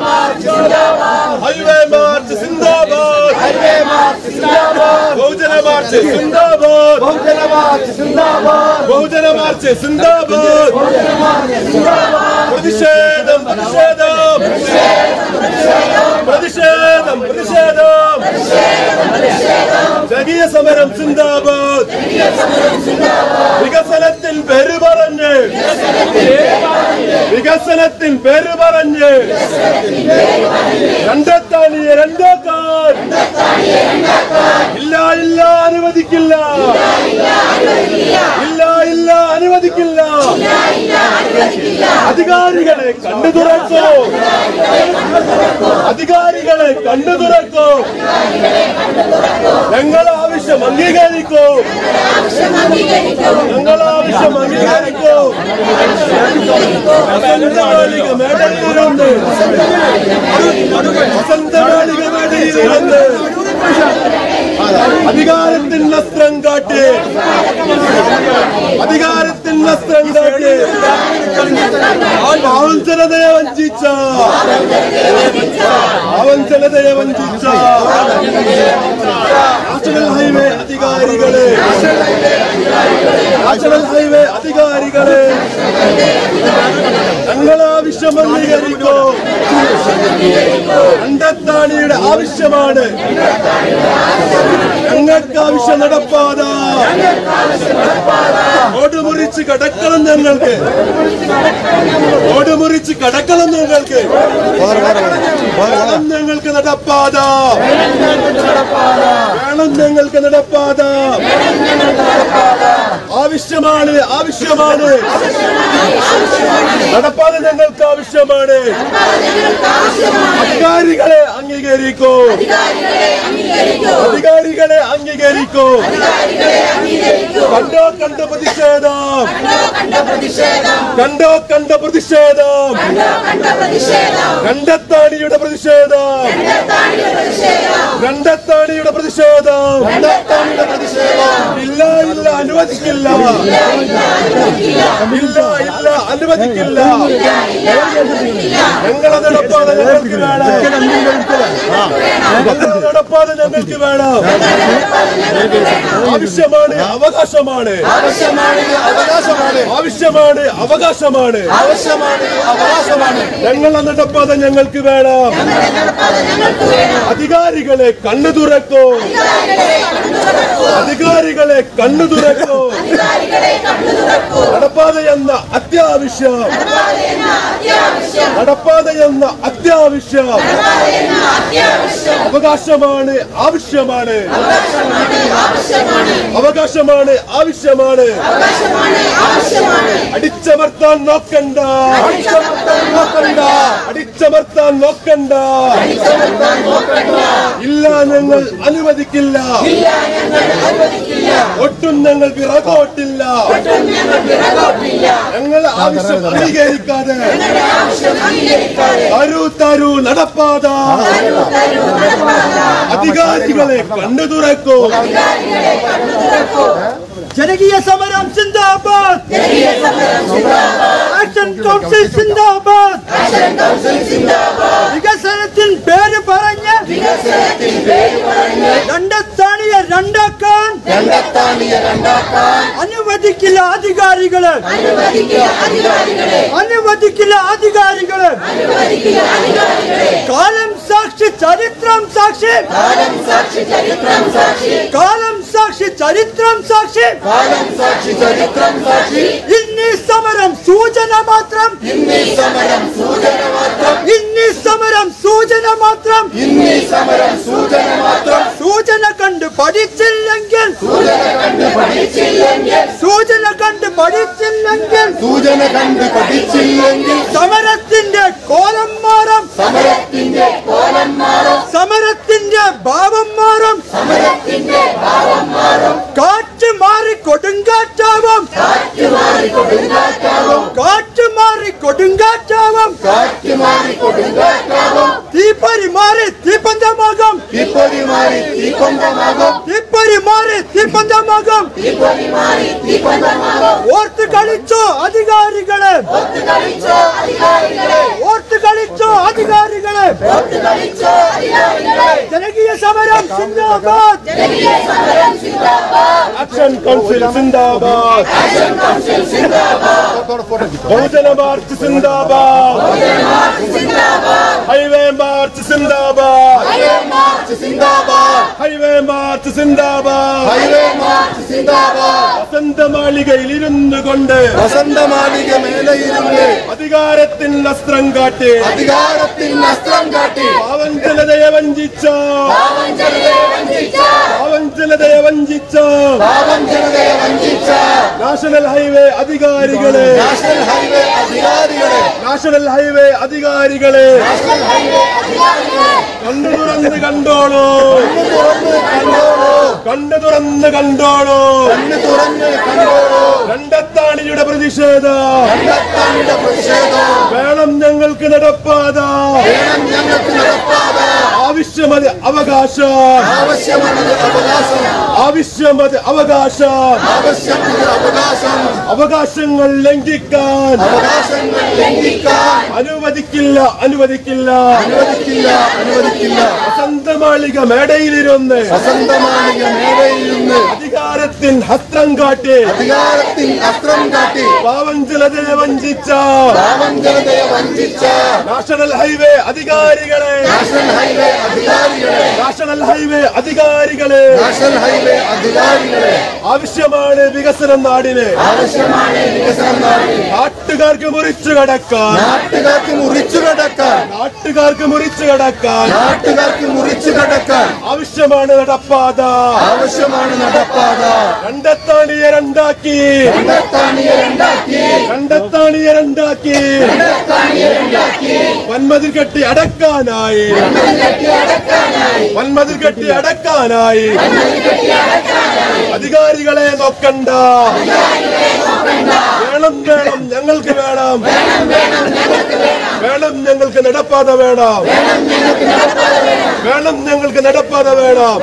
ഹൈവേ മാർച്ച് സിന്ദാബാദ് ബഹുജന മാർച്ച് സിന്ദാബാദ് ബഹുജന മാർച്ച് സിന്ദാബാദ് പ്രതിഷേധം ജനകീയ സമരം സിന്ദാബാദ് വികസനത്തിൽ പേര് പറഞ്ഞ് വികസനത്തിൽ പേര് പറഞ്ഞ് രണ്ടെത്താണിയെ രണ്ടാക്കാൻ ഇല്ല ഇല്ല അനുവദിക്കില്ല ഇല്ല ഇല്ല അനുവദിക്കില്ല അധികാരികളെ കണ്ടു തുറക്കോ അധികാരികളെ കണ്ടു തുറക്കോ ഞങ്ങൾ ആവശ്യം അംഗീകരിക്കൂ ഞങ്ങൾ ആവശ്യം അംഗീകരിക്കൂ വസന്തമാളിക മേടയിലുണ്ട് വസന്തമാളിക മേടയിലുണ്ട് അധികാരത്തിൻ അസ്ത്രം കാട്ടി അധികാരത്തിൻ അസ്ത്രം കാട്ടി അവൻ ജനതയെ വഞ്ചിച്ച അവൻ ജനതയെ വഞ്ചിച്ച നാഷണൽ ഹൈവേ അധികാരികളെ നാഷണൽ ഹൈവേ അധികാരികളെ ഞങ്ങൾ ആവശ്യം അംഗീകരിക്കൂ കണ്ടെത്താണിയുടെ ആവശ്യമാണ് ഞങ്ങൾക്ക് ആവശ്യം നടപ്പാത ഓട് മുറിച്ച് കടക്കണം ഞങ്ങൾക്ക് ഓട് മുറിച്ച് കടക്കണം ഞങ്ങൾക്ക് വേണം ഞങ്ങൾക്ക് നടപ്പാത വേണം ഞങ്ങൾക്ക് നടപ്പാത ആവശ്യമാണ് ആവശ്യമാണ് നടപ്പാത ഞങ്ങൾക്ക് ആവശ്യമാണ് അധികാരികളെ അംഗീകരിക്കൂ അധികാരികളെ അംഗീകരിക്കൂ കണ്ടോ കണ്ട പ്രതിഷേധം കണ്ടോ കണ്ട പ്രതിഷേധം കണ്ടെത്താണിയുടെ പ്രതിഷേധം കണ്ടെത്താണിയുടെ പ്രതിഷേധം ഇല്ല ഇല്ല അനുവദിക്കില്ല ഇല്ല ഇല്ല അനുവദിക്കില്ല ഞങ്ങളത് നടപ്പാതെ ഞങ്ങൾക്ക് വേണം ഞങ്ങളത് നടപ്പാതെ ഞങ്ങൾക്ക് വേണം ആവശ്യമാണ് അവകാശമാണ് അവകാശമാണ് ആവശ്യമാണ് അവകാശമാണ് ആവശ്യമാണ് അവകാശമാണ് ഞങ്ങൾ നടപ്പാതെ ഞങ്ങൾക്ക് വേണം അധികാരികളെ കണ്ണു തുറക്കൂ അധികാരികളെ കണ്ണു തുറക്കൂ നടപ്പാതെ എന്ന അത്യാവശ്യം നടപ്പാതെ എന്ന അത്യാവശ്യം അവകാശമാണ് ആവശ്യമാണ് അവകാശമാണ് ആവശ്യമാണ് അടിച്ചമർത്താൻ നോക്കണ്ട നോക്കണ്ട അടിച്ചമർത്താൻ നോക്കണ്ട ഇല്ല ഞങ്ങൾ അനുവദിക്കില്ല ഒട്ടും ഞങ്ങൾ പിറകോട്ടില്ല ഞങ്ങൾ ആവശ്യം അംഗീകരിക്കാതെ തരൂ തരൂ നടപ്പാത അധികാരികളെ കണ്ടു തുറക്കൂ ജനകീയ സമരം സിന്ദാബാദ് ആക്ഷൻ കൗൺസിൽ സിന്ദാബാദ് വികസനത്തിൻ പേര് പറഞ്ഞ് രണ്ടത്താണിയെ രണ്ടാക്കാൻ അനുവദിക്കില്ല അധികാരികള് അനുവദിക്കില്ല അധികാരികള് കാലം സാക്ഷി ചരിത്രം സാക്ഷി കാലം സാക്ഷി ചരിത്രം സാക്ഷി ഇന്നീ സമരം സൂചന മാത്രം ഇന്നീ സമരം സൂചന മാത്രം സൂചന കണ്ട് പഠിച്ചില്ലെങ്കിൽ സൂചന കണ്ട് പഠിച്ചില്ലെങ്കിൽ സൂചന കണ്ട് പഠിച്ചില്ലെങ്കിൽ സമരത്തിന്റെ കോലം മാറും സമരത്തിന്റെ കോലം മാറും സമരത്തിന്റെ ഭാവം മാറും കാറ്റ് മാറി കൊടുങ്കാറ്റാവും കാറ്റ് മാറി കൊടുങ്കാറ്റാവും കാറ്റ് മാറി കൊടുങ്കാറ്റാകും തീപ്പൊരി മാറി തീപ്പന്തമാകും തീപ്പൊരി മാറി തീക്കൊണ്ടമാകും തീപ്പൊരി മാറി തീപ്പന്തമാകും ഓർത്ത് കളിച്ചോ അധികാരികളെ ഓർത്ത് കളിച്ചോ അധികാരികളെ ജനകീയ സമരം സിന്ദാബാദ് ആക്ഷൻ കൗൺസിൽ സിന്ദാബാദ് ബഹുജന മാർച്ച് സിന്ദാബാദ് ഹൈവേ മാർച്ച് സിന്ദാബാദ് സിന്ദാബാദ് ഹൈവേ മാർച്ച് സിന്ദാബാദ് ഹൈവേ മാർച്ച് സിന്ദാബാദ് വസന്ത മാളികയിൽ ഇരുന്നു കൊണ്ട് വസന്ത മാളിക മേലയിരുന്ന് അധികാരത്തിൻ അസ്ത്രം കാട്ടി അധികാരത്തിൽ അസ്ത്രം കാട്ടി പാവൻ ജനതയെ വഞ്ചിച്ച പാവം ജനതയെ വഞ്ചിച്ച പാവൻ ജനതയെ വഞ്ചിച്ച പാവം ജനതയെ വഞ്ചിച്ച നാഷണൽ ഹൈവേ അധികാരികളെ നാഷണൽ ഹൈവേ അധികാരികളെ നാഷണൽ ഹൈവേ അധികാരികളെ നാഷണൽ ഹൈവേ അധികാരികളെ കണ്ണു തുറന്ന് കണ്ടോളൂ കണ്ണ് തുറന്ന് കണ്ടോളൂ കണ്ണു തുറന്ന് കണ്ടോളൂ കണ്ണ് തുറന്ന് കണ്ടോളൂ രണ്ടത്താണിയുടെ പ്രതിഷേധം കണ്ടെത്താനുള്ള പ്രതിഷേധം വേണം ഞങ്ങൾക്ക് നടപ്പാത വേണം ഞങ്ങൾക്ക് നടപ്പാത ആവശ്യമത് അവകാശം ആവശ്യമുള്ളത് അവകാശം ആവശ്യമത് അവകാശം ആവശ്യമുള്ളത് അവകാശം അവകാശങ്ങൾ ലംഘിക്കാൻ അവകാശങ്ങൾ ലംഘിക്കാൻ അനുവദിക്കില്ല അനുവദിക്കില്ല അനുവദിക്കില്ല അനുവദിക്കില്ല വസന്തമാളിക മേടയിലിരുന്ന് വസന്തമാളിക മേടയിൽ നിന്ന് അധികാരത്തിൻ ഹസ്ത്രം കാട്ടി അധികാരത്തിൽ അസ്ത്രം കാട്ടി പാവം ജലതയെ വഞ്ചിച്ച പാവം ജനതയെ വഞ്ചിച്ച നാഷണൽ ഹൈവേ അധികാരികളെ നാഷണൽ ഹൈവേ അധികാരികളെ നാഷണൽ ഹൈവേ അധികാരികളെ നാഷണൽ ഹൈവേ അധികാരികളെ ആവശ്യമാണ് വികസനം നാടിന് ആവശ്യമാണ് വികസനം നാട്ടിൽ നാട്ടുകാർക്ക് മുറിച്ചു കടക്കാൻ നാട്ടുകാർക്ക് മുറിച്ചു കടക്കാൻ നാട്ടുകാർക്ക് മുറിച്ചു കടക്കാൻ നാട്ടുകാർക്ക് മുറിച്ചു കടക്കാൻ ആവശ്യമാണ് നടപ്പാത ആവശ്യമാണ് നടപ്പാത രണ്ടത്താണിയെ രണ്ടാക്കി കണ്ടെത്താണിയെ ഉണ്ടാക്കി രണ്ടത്താണിയെ രണ്ടാക്കി കണ്ടെത്താണിയെ ഉണ്ടാക്കി വൻമതിൽ കെട്ടി അടക്കാനായി വൻമതിൽ കെട്ടി അടക്കാനായി അധികാരികളെ നോക്കണ്ട വേണം വേണം ഞങ്ങൾക്ക് വേണം വേണം ഞങ്ങൾക്ക് നടപ്പാത വേണം വേണം ഞങ്ങൾക്ക് നടപ്പാത വേണം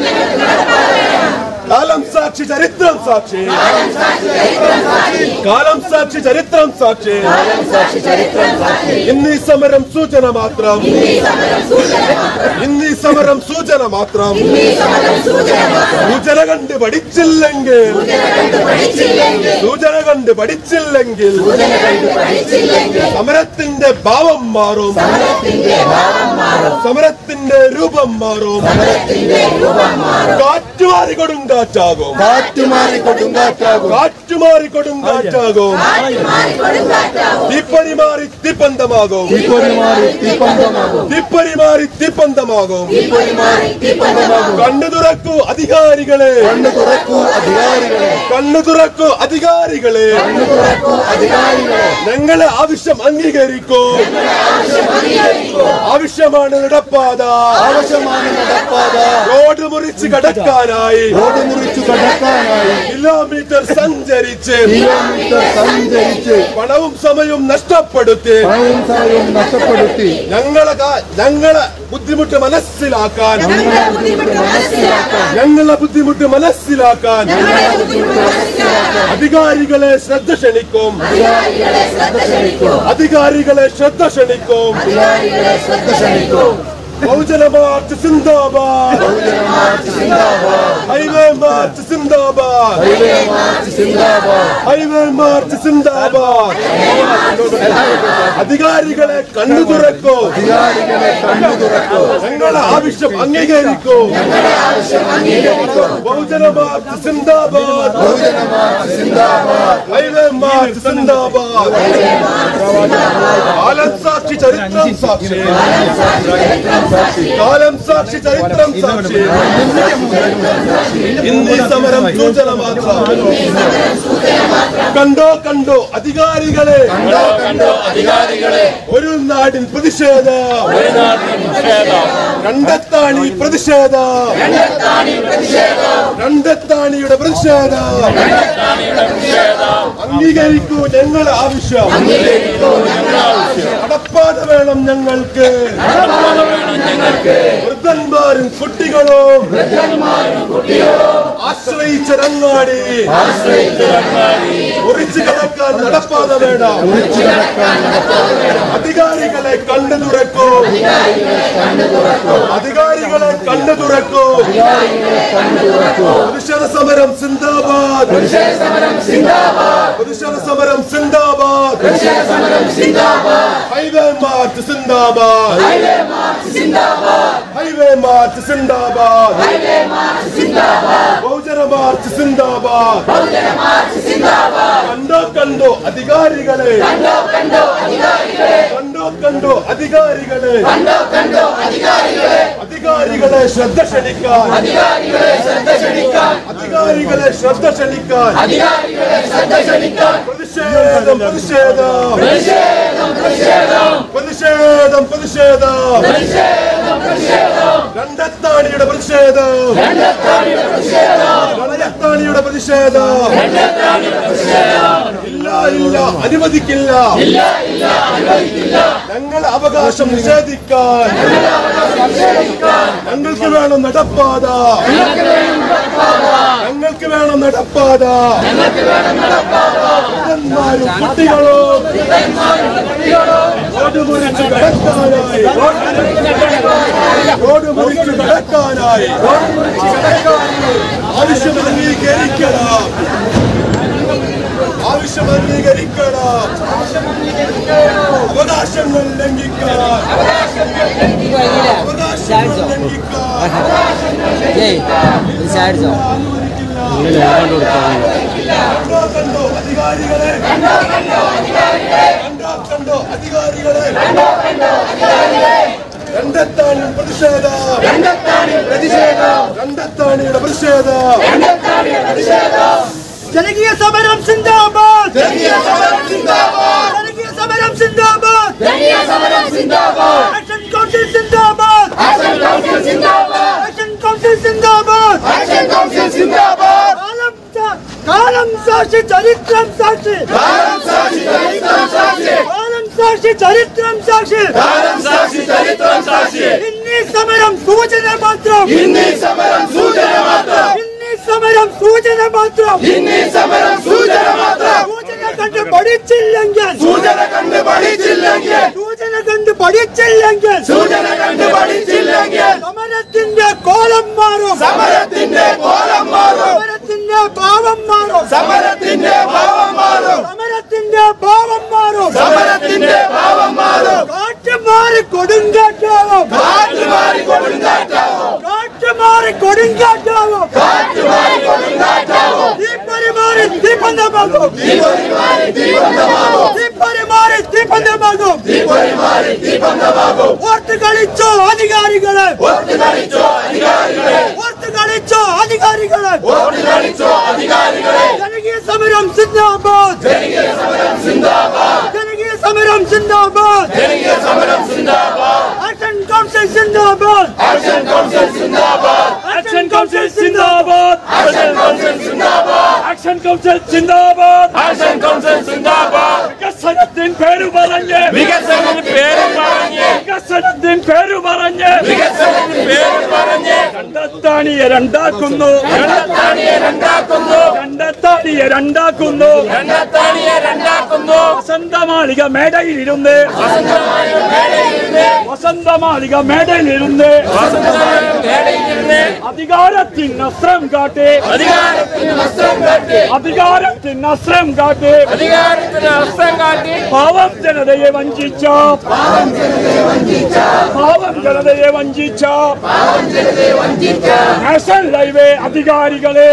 കാലം സാക്ഷി ചരിത്രം സാക്ഷി കാലം സാക്ഷി ചരിത്രം സാക്ഷി ഇന്ന് ഈ സമരം സൂചന മാത്രം ഇന്ന് ഈ സമരം സൂചന മാത്രം സൂചന കണ്ട് പഠിച്ചില്ലെങ്കിൽ സൂചന കണ്ട് പഠിച്ചില്ലെങ്കിൽ സമരത്തിന്റെ ഭാവം മാറും സമരത്തിന്റെ രൂപം മാറും കാറ്റുമാറി കൊടുങ്കാറ്റാകും കാറ്റുമാറി കൊടുങ്കാറ്റാകും കാറ്റുമാറി കൊടുങ്കാറ്റാകും തീപ്പരി മാറി തീപ്പന്തമാകും തീപ്പൊരി മാറി തീപ്പന്തമാകും തീപ്പരി മാറി തീപ്പന്തമാകും തീപ്പൊരി മാറി തീപ്പന്തമാകും കണ്ണു തുറക്കൂ അധികാരികളെ കണ്ണു തുറക്കൂ അധികാരികളെ കണ്ണു തുറക്കൂ അധികാരികളെ കണ്ണു തുറക്കൂ അധികാരികളെ ഞങ്ങളെ ആവശ്യം അംഗീകരിക്കൂ ആവശ്യമാണ് നടപ്പാത ആവശ്യമാണ് നടപ്പാത റോഡ് മുറിച്ച് കടക്കാനായി റോഡ് മുറിച്ചു കടക്കാനായി കിലോമീറ്റർ സഞ്ചരിച്ച് കിലോമീറ്റർ സഞ്ചരിച്ച് പണവും സമയവും നഷ്ടപ്പെടുത്തി പണവും സമയവും നഷ്ടപ്പെടുത്തി ഞങ്ങളെ കാ- ഞങ്ങളെ ബുദ്ധിമുട്ട് മനസ്സിലാക്കാൻ ഞങ്ങളുടെ ബുദ്ധിമുട്ട് മനസ്സിലാക്കാൻ ഞങ്ങളെ ബുദ്ധിമുട്ട് മനസ്സിലാക്കാൻ ഞങ്ങളുടെ ബുദ്ധിമുട്ട് മനസ്സിലാക്കാൻ അധികാരികളെ ശ്രദ്ധ ക്ഷണിക്കും അധികാരികളെ ശ്രദ്ധ ക്ഷണിക്കൂ അധികാരികളെ ശ്രദ്ധ ക്ഷണിക്കും അധികാരികളെ ശ്രദ്ധ ക്ഷണിക്കൂ ബഹുജന മാർച്ച് സിന്ദാബാദ് ഹൈവേ മാർച്ച് സിന്ദാബാദ് ഹൈവേ മാർച്ച് സിന്ദാബാദ് ഹൈവേ മാർച്ച് സിന്ദാബാദ് അധികാരികളെ കണ്ണു തുറക്കൂ അധികാരികളെ കണ്ണു തുറക്കൂ ഞങ്ങളെ ആവശ്യം അംഗീകരിക്കൂ ബഹുജന മാർച്ച് സിന്ദാബാദ് ബഹുജന മാർച്ച് സിന്ദാബാദ് ഹൈവേ മാർച്ച് സിന്ദാബാദ് കാലം സാക്ഷി ചരിത്രം സാക്ഷി കാലം സാക്ഷി ചരിത്രം സാക്ഷി ഇന്ന് ഈ സമരം സൂചന മാത്രം കണ്ടോ കണ്ടോ അധികാരികളെ കണ്ടോ അധികാരികളെ ഒരു നാടിൻ പ്രതിഷേധം രണ്ടത്താണി പ്രതിഷേധം രണ്ടത്താണിയുടെ പ്രതിഷേധം അംഗീകരിക്കൂ ഞങ്ങളെ ആവശ്യം നടപ്പാതെ വേണം ഞങ്ങൾക്ക് വൃദ്ധന്മാരും കുട്ടികളും ആശ്രയിച്ചരങ്ങാടി മുറിച്ചു കിടക്കാൻ നടപ്പാതെ വേണം അധികാരികളെ കണ്ണു തുറക്കൂ അധികാരികളെ കണ്ണു തുറക്കൂ പ്രതിഷേധ സമരം സിന്ദാബാദ് പ്രതിഷേധ സമരം സിന്ദാബാദ് ഹൈവേ മാർച്ച് സിന്ദാബാദ് ഹൈവേ മാർച്ച് സിന്ദാബാദ് ബഹുജന മാർച്ച് സിന്ദാബാദ് കണ്ടോ കണ്ടോ അധികാരികളെ കണ്ടോ കണ്ടോ അധികാരികളെ അധികാരികളെ ശ്രദ്ധ ക്ഷണിക്കാൻ അധികാരികളെ ശ്രദ്ധ ക്ഷണിക്കാൻ പ്രതിഷേധം പ്രതിഷേധം പ്രതിഷേധം പ്രതിഷേധം രണ്ടത്താണിയുടെ പ്രതിഷേധം രണ്ടത്താണിയുടെ പ്രതിഷേധം ഇല്ല ഇല്ല അനുവദിക്കില്ല ഞങ്ങൾ അവകാശം നിഷേധിക്കാൻ ഞങ്ങൾക്ക് വേണം നടപ്പാത ഞങ്ങൾക്ക് വേണം നടപ്പാത വൃദ്ധന്മാരും കുട്ടികളും റോഡ് മുറിച്ച് കടക്കാനായി റോഡ് മുറിച്ച് കടക്കാനായി ആവശ്യം അംഗീകരിക്കണം ആവശ്യം അംഗീകരിക്കണം അവകാശങ്ങൾ ലംഘിക്കണം അവകാശങ്ങൾ ലംഘിക്കാൻ കണ്ടോ കണ്ടോ അധികാരികളെ കണ്ടോ കണ്ടോ അധികാരികളെ രണ്ടത്താണി പ്രതിഷേധം രണ്ടത്താണിയുടെ പ്രതിഷേധം ജനകീയ സമരം സിന്ദാബാദ് ജനകീയ സമരം സിന്ദാബാദ് ജനകീയ സമരം സിന്ദാബാദ് ജനകീയ സമരം സിന്ദാബാദ് ആക്ഷൻ കൗൺസിൽ സിന്ദാബാദ് ആക്ഷൻ കൗൺസിൽ സിന്ദാബാദ് ആക്ഷൻ കൗൺസിൽ സിന്ദാബാദ് ആക്ഷൻ കൗൺസിൽ സിന്ദാബാദ് കാലം സാ- കാലം സാക്ഷി ചരിത്രം സാക്ഷി കാലം സാക്ഷി ചരിത്രം സാക്ഷി കാലം സാക്ഷി ചരിത്രം സാക്ഷി കാലം സാക്ഷി ചരിത്രം സാക്ഷി ഇന്നീ സമരം സൂചന മാത്രം ഇന്നീ സമരം സൂചന മാത്രം ഇന്നീ സമരം സൂചന മാത്രം ഇന്നീ സമരം സൂചന മാത്രം സൂചന കണ്ട് പഠിച്ചില്ലെങ്കിൽ സൂചന കണ്ട് പഠിച്ചില്ലെങ്കിൽ സൂചന കണ്ട് പഠിച്ചില്ലെങ്കിൽ സൂചന കണ്ട് പഠിച്ചില്ലെങ്കിൽ സമരത്തിന്റെ കോലം മാറും സമരത്തിന്റെ കോലം മാറും സമരത്തിന്റെ ഭാവം മാറും സമരത്തിന്റെ ഭാവം മാറും സമരത്തിന്റെ ഭാവം മാറും സമരത്തിന്റെ ഭാവം മാറും കാറ്റ് മാറി കൊടുങ്കാറ്റാവും കാറ്റ് മാറി കൊടുങ്കാറ്റാവും കാറ്റ് മാറി കൊടുങ്കാറ്റാവും കാറ്റ് മാറി കൊടുങ്കാറ്റാവും തീപ്പരി മാറി തീപ്പന്തമാകും തീപ്പൊരി മാറി തീബന്ധമാകും തീപ്പരി മാറി തീപ്പന്തമാകും തീപ്പൊരി മാറി തീബന്ധമാകും ഓർത്ത് കളിച്ചോ അധികാരികളെ ഒത്തു കളിച്ചോ അധികാരികളെ ഓർത്ത് കളിച്ചോ അധികാരികളെ ഒത്തു കളിച്ചോ അധികാരികളെ ജനകീയ സമരം സിന്ദാബാദ് ജനകീയ സമരം സിന്ദാബാദ് ജനകീയ സമരം സിന്ദാബാദ് ജനകീയ സമരം സിന്ദാബാദ് ആക്ഷൻ കൗൺസിൽ സിന്ദാബാദ് ആക്ഷൻ കൗൺസിൽ സിന്ദാബാദ് ആക്ഷൻ കൗൺസിൽ സിന്ദാബാദ് ആക്ഷൻ കൗൺസിൽ സിന്ദാബാദ് ആക്ഷൻ കൗൺസിൽ സിന്ദാബാദ് ആക്ഷൻ കൗൺസിൽ സിന്ദാബാദ് വികസനത്തിൻ പേരു പറഞ്ഞ് വികസനത്തിന് പേര് പറഞ്ഞ് വികസനത്തിൻ പേരു പറഞ്ഞ് വികസനത്തിന് പേര് പറഞ്ഞ് രണ്ടത്താണിയെ രണ്ടാക്കുന്നു രണ്ടത്താണിയെ രണ്ടാക്കുന്നു രണ്ടത്താണിയെ രണ്ടാക്കുന്നു രണ്ടത്താണിയെ രണ്ടാക്കുന്നു വസന്തമാളിക മേടയിലിരുന്ന് വസന്തമായ മേടയിലിരുന്ന് വസന്തമാളിക മേടയിലിരുന്ന് വസന്തമായ മേടയിലിരുന്ന് അധികാരത്തിൻ അസ്ത്രം കാട്ടി അധികാരത്തിന് വസ്ത്രം കാട്ടി അധികാരത്തിൻ അസ്ത്രം കാട്ടി അധികാരത്തിന് വസ്ത്രം കാട്ടി പാവം ജനതയെ വഞ്ചിച്ച പാവം ജനതയെ വഞ്ചിച്ച നാഷണൽ ഹൈവേ അധികാരികളെ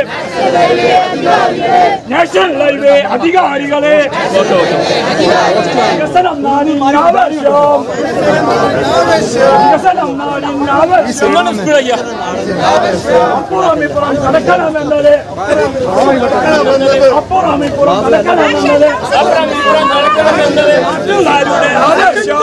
നാഷണൽ ഹൈവേ അധികാരികളെ വികസനം നാടിന് ആവശ്യം വികസനം നാടിന് ആവശ്യം അപ്പുറം ഇപ്പുറം നടക്കണമെന്നത് അപ്പുറം ഇപ്പുറം നടക്കണമെന്നത് നാട്ടുകാരുടെ ആവശ്യം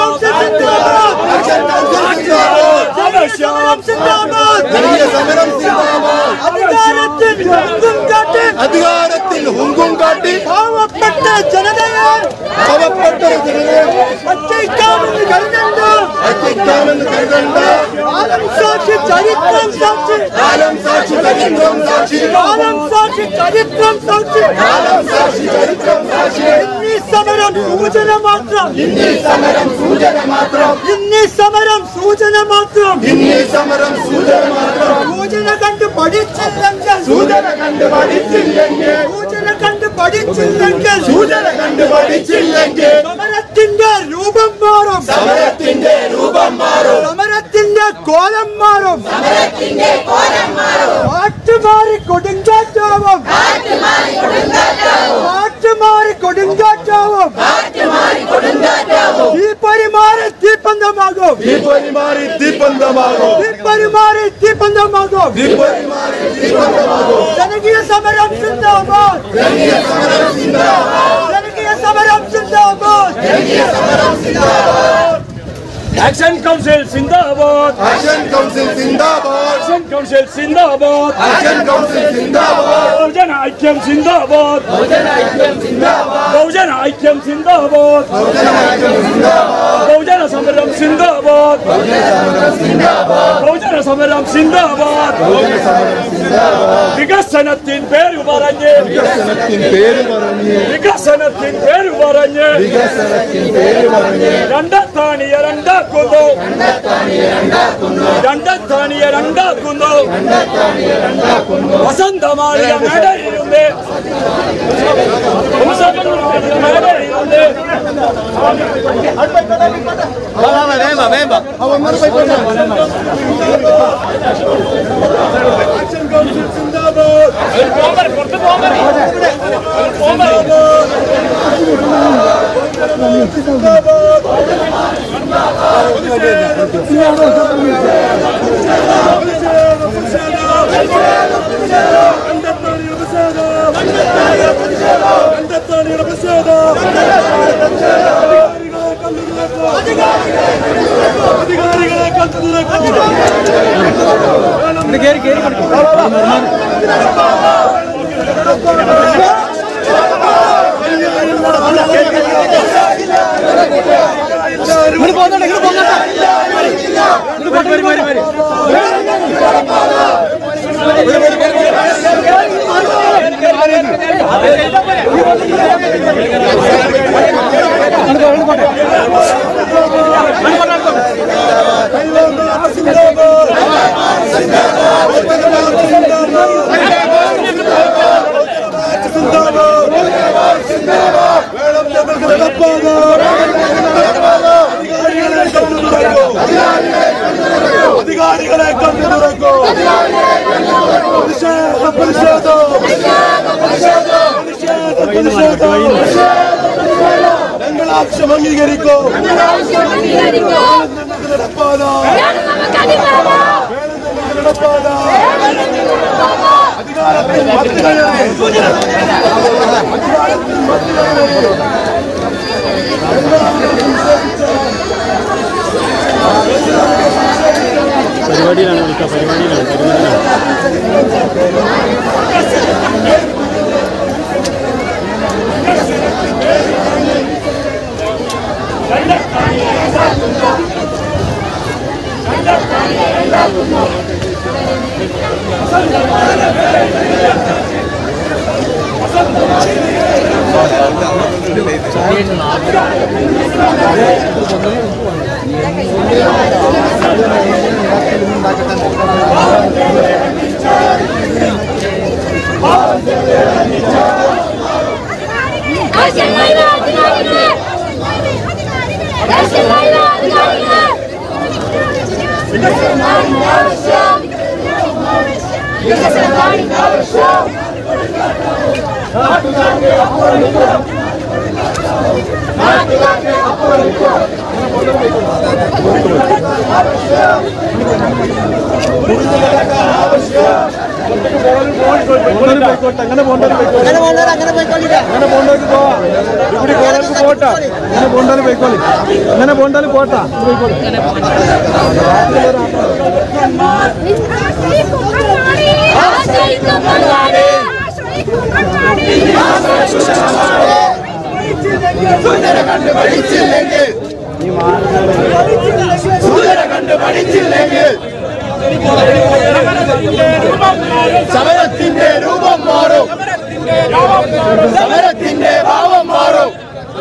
അധികാരത്തിൽ ഹുങ്കും കാട്ടി പാവപ്പെട്ട ജനതയെ പാവപ്പെട്ട ജനതയെ ഒറ്റയ്ക്കാമെന്ന് കരുതണ്ട അത്യക്കാമെന്ന് കരുതണ്ട കാലം സാക്ഷി ചരിത്രം സാക്ഷി കാലം സാക്ഷി ചരിത്രം സാക്ഷി കാലം സാക്ഷി ചരിത്രം സാക്ഷി കാലം സാക്ഷി ചരിത്രം സാക്ഷി ഇന്നീ സമരം സൂചന മാത്രം ഇന്നീ സമരം സൂചന മാത്രം ഇന്നീ സമരം സൂചന മാത്രം ഇന്നീ സമരം സൂചന മാത്രം സൂചന കണ്ട് പഠിച്ചില്ലെങ്കിൽ സൂചന കണ്ട് പഠിച്ചില്ലെങ്കിൽ സൂചന കണ്ട് പഠിച്ചില്ലെങ്കിൽ സൂചന കണ്ട് പഠിച്ചില്ലെങ്കിൽ സമരത്തിന്റെ രൂപം മാറും സമരത്തിന്റെ രൂപം മാറും സമരത്തിന്റെ കോലം മാറും സമരത്തിന്റെ കോലം മാറും കാറ്റുമാറി കൊടുങ്കാറ്റാവും കാറ്റുമാറി കൊടുങ്കാറ്റാവും കാറ്റുമാറി കൊടുങ്കാറ്റാവും കാറ്റുമാറി കൊടുങ്കാറ്റാവും തീപ്പരിമാറി തീപ്പന്തമാകും തീപ്പൊരി മാറി തീപ്പന്തമാകും തീപ്പരിമാറി തീപ്പന്തമാകും ജനകീയ സമരം സിന്ദാബാദ് ജനകീയ സമരം സിന്ദാബാദ് ആക്ഷൻ കൗൺസിൽ സിന്ദാബാദ് ആക്ഷൻ കൗൺസിൽ സിന്ദാബാദ് ആക്ഷൻ കൗൺസിൽ സിന്ദാബാദ് ആക്ഷൻ കൗൺസിൽ സിന്ദാബാദ് ബഹുജന ഐക്യം സിന്ദാബാദ് ബഹുജന ഐക്യം സിന്ദാബാദ് ബഹുജന സമരം സിന്ദാബാദ് ബഹുജന സമരം സിന്ദാബാദ് വികസനത്തിൻ പേര് പറഞ്ഞ് പേര് പറഞ്ഞ് വികസനത്തിൻ പേര് പറഞ്ഞ് വികസനത്തിൻ പേര് പറഞ്ഞ് രണ്ടത്താണിയ രണ്ടാക്കുന്നു രണ്ടത്താണിയ രണ്ടാക്കുന്നു വസന്തമാളിക മേടയിരുന്ന് വസന്തമാളിക മേടയിരുന്ന് ആക്ഷൻ കൗൺസിൽ സിന്ദാബാദ് അധികാരികളെ കണ്ടു വേണം ഞങ്ങൾക്ക് നടപ്പാകാം അധികാരികളെ കണ്ടു തുറക്കൂ അധികാരികളെ കണ്ടു തുറക്കൂ പ്രതിഷേധം പ്രതിഷേധം പ്രതിഷേധം പ്രതിഷേധം ഞങ്ങൾ ആവശ്യം അംഗീകരിക്കൂ ഞങ്ങൾക്ക് നടപ്പാകാം ഞങ്ങൾക്ക് നടപ്പാകാം അധികാരത്തിൽ മന്ത്രികളെ അങ്ങനെ പോകണ്ടവർ അങ്ങനെ പോയിക്കോളി അങ്ങനെ പോകണ്ടവർക്ക് പോവാ ഇവിടെ കോളേജ് പോട്ടാ അങ്ങനെ പോകണ്ടവർ പോയിക്കോളി അങ്ങനെ പോകണ്ടവർ പോട്ടാ പോയിക്കോളി സമരത്തിന്റെ രൂപം മാറും സമരത്തിന്റെ ഭാവം മാറും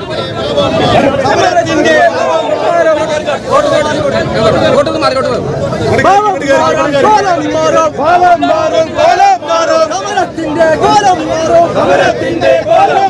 ഇങ്ങോട്ടൊന്ന് മാറി ഇങ്ങോട്ട് മാറി. കോലം മാറും കോലം മാറും കോലം മാറും സമരത്തിന്റെ കോലം മാറും സമരത്തിന്റെ കോലം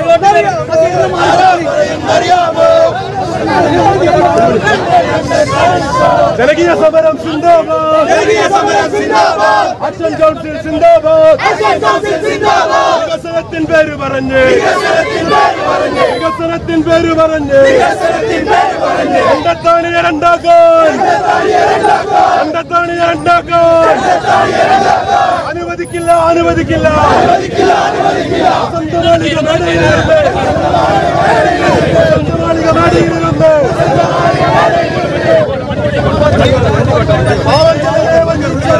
അറിയാമോ അറിയാമോ ജനകീയ സമരം സിന്ദാബാദ് ജനകീയ സമരം സിന്ദാബാദ് ആക്ഷൻ കൗൺസിൽ സിന്ദാബാദ് ആക്ഷൻ കൗൺസിൽ സിന്ദാബാദ് വികസനത്തിൻ പേര് പറഞ്ഞ് വികസനത്തിൻ പേര് പറഞ്ഞ് വികസനത്തിൻ പേര് പറഞ്ഞ് വികസനത്തിൻ പേര് പറഞ്ഞ് കണ്ടെത്താണി രണ്ടാക്കാൻ കണ്ടെത്താണി രണ്ടാക്കാൻ അനുവദിക്കില്ല അനുവദിക്കില്ല വസന്തമാളിക മേടയിലിരുന്ന് വസന്തമാളിക മേടയിലിരുന്ന് പാവം ജനതയെ വഞ്ചിച്ചു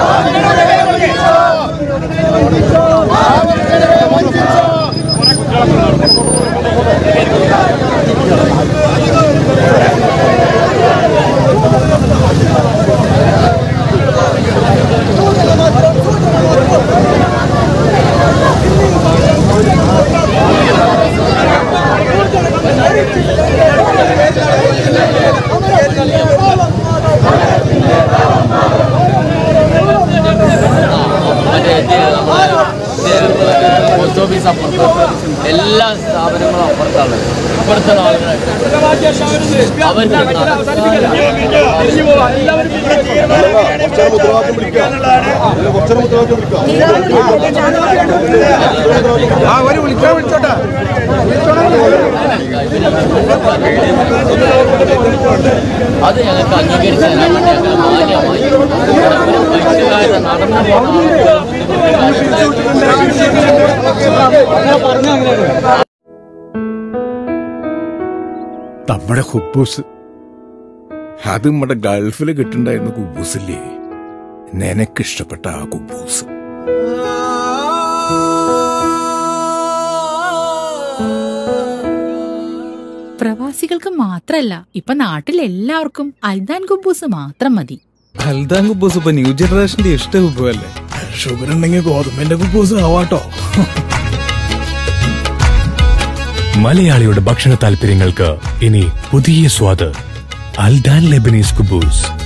പോസ്റ്റ് ഓഫീസ് അപ്പുറത്ത് എല്ലാ സ്ഥാപനങ്ങളും അപ്പുറത്താണ് അപ്പുറത്തുള്ള ആളുകളെ അവർക്ക് ആ ഒരു വിളിച്ചോ വിളിച്ചോട്ടെ അത് ഞങ്ങൾക്ക് അംഗീകരിച്ച് തരാൻ വേണ്ടി ഞങ്ങൾ മാന്യമായി ഒരു മനുഷ്യരായ നടന്നു നമ്മുടെ കുബൂസ് അത് നമ്മുടെ ഗൾഫിൽ കിട്ടുണ്ടായിരുന്ന കുബൂസില്ലേ നിനക്കിഷ്ടപ്പെട്ട ആ കുബൂസ് പ്രവാസികൾക്ക് മാത്രല്ല ഇപ്പൊ നാട്ടിൽ എല്ലാവർക്കും അൽദാൻ കുബൂസ് മാത്രം മതി ഹൽദാൻ കുബൂസ് ഇപ്പൊ ന്യൂ ജനറേഷന്റെ ഇഷ്ട കുബുവല്ലേ ഷുഗർ ഉണ്ടെങ്കിൽ ഗോതമ്പിന്റെ കുബൂസ് ആവാട്ടോ മലയാളിയുടെ ഭക്ഷണ താല്പര്യങ്ങൾക്ക് ഇനി പുതിയ സ്വാദ് അൽദാൻ ലെബനീസ് കുബൂസ്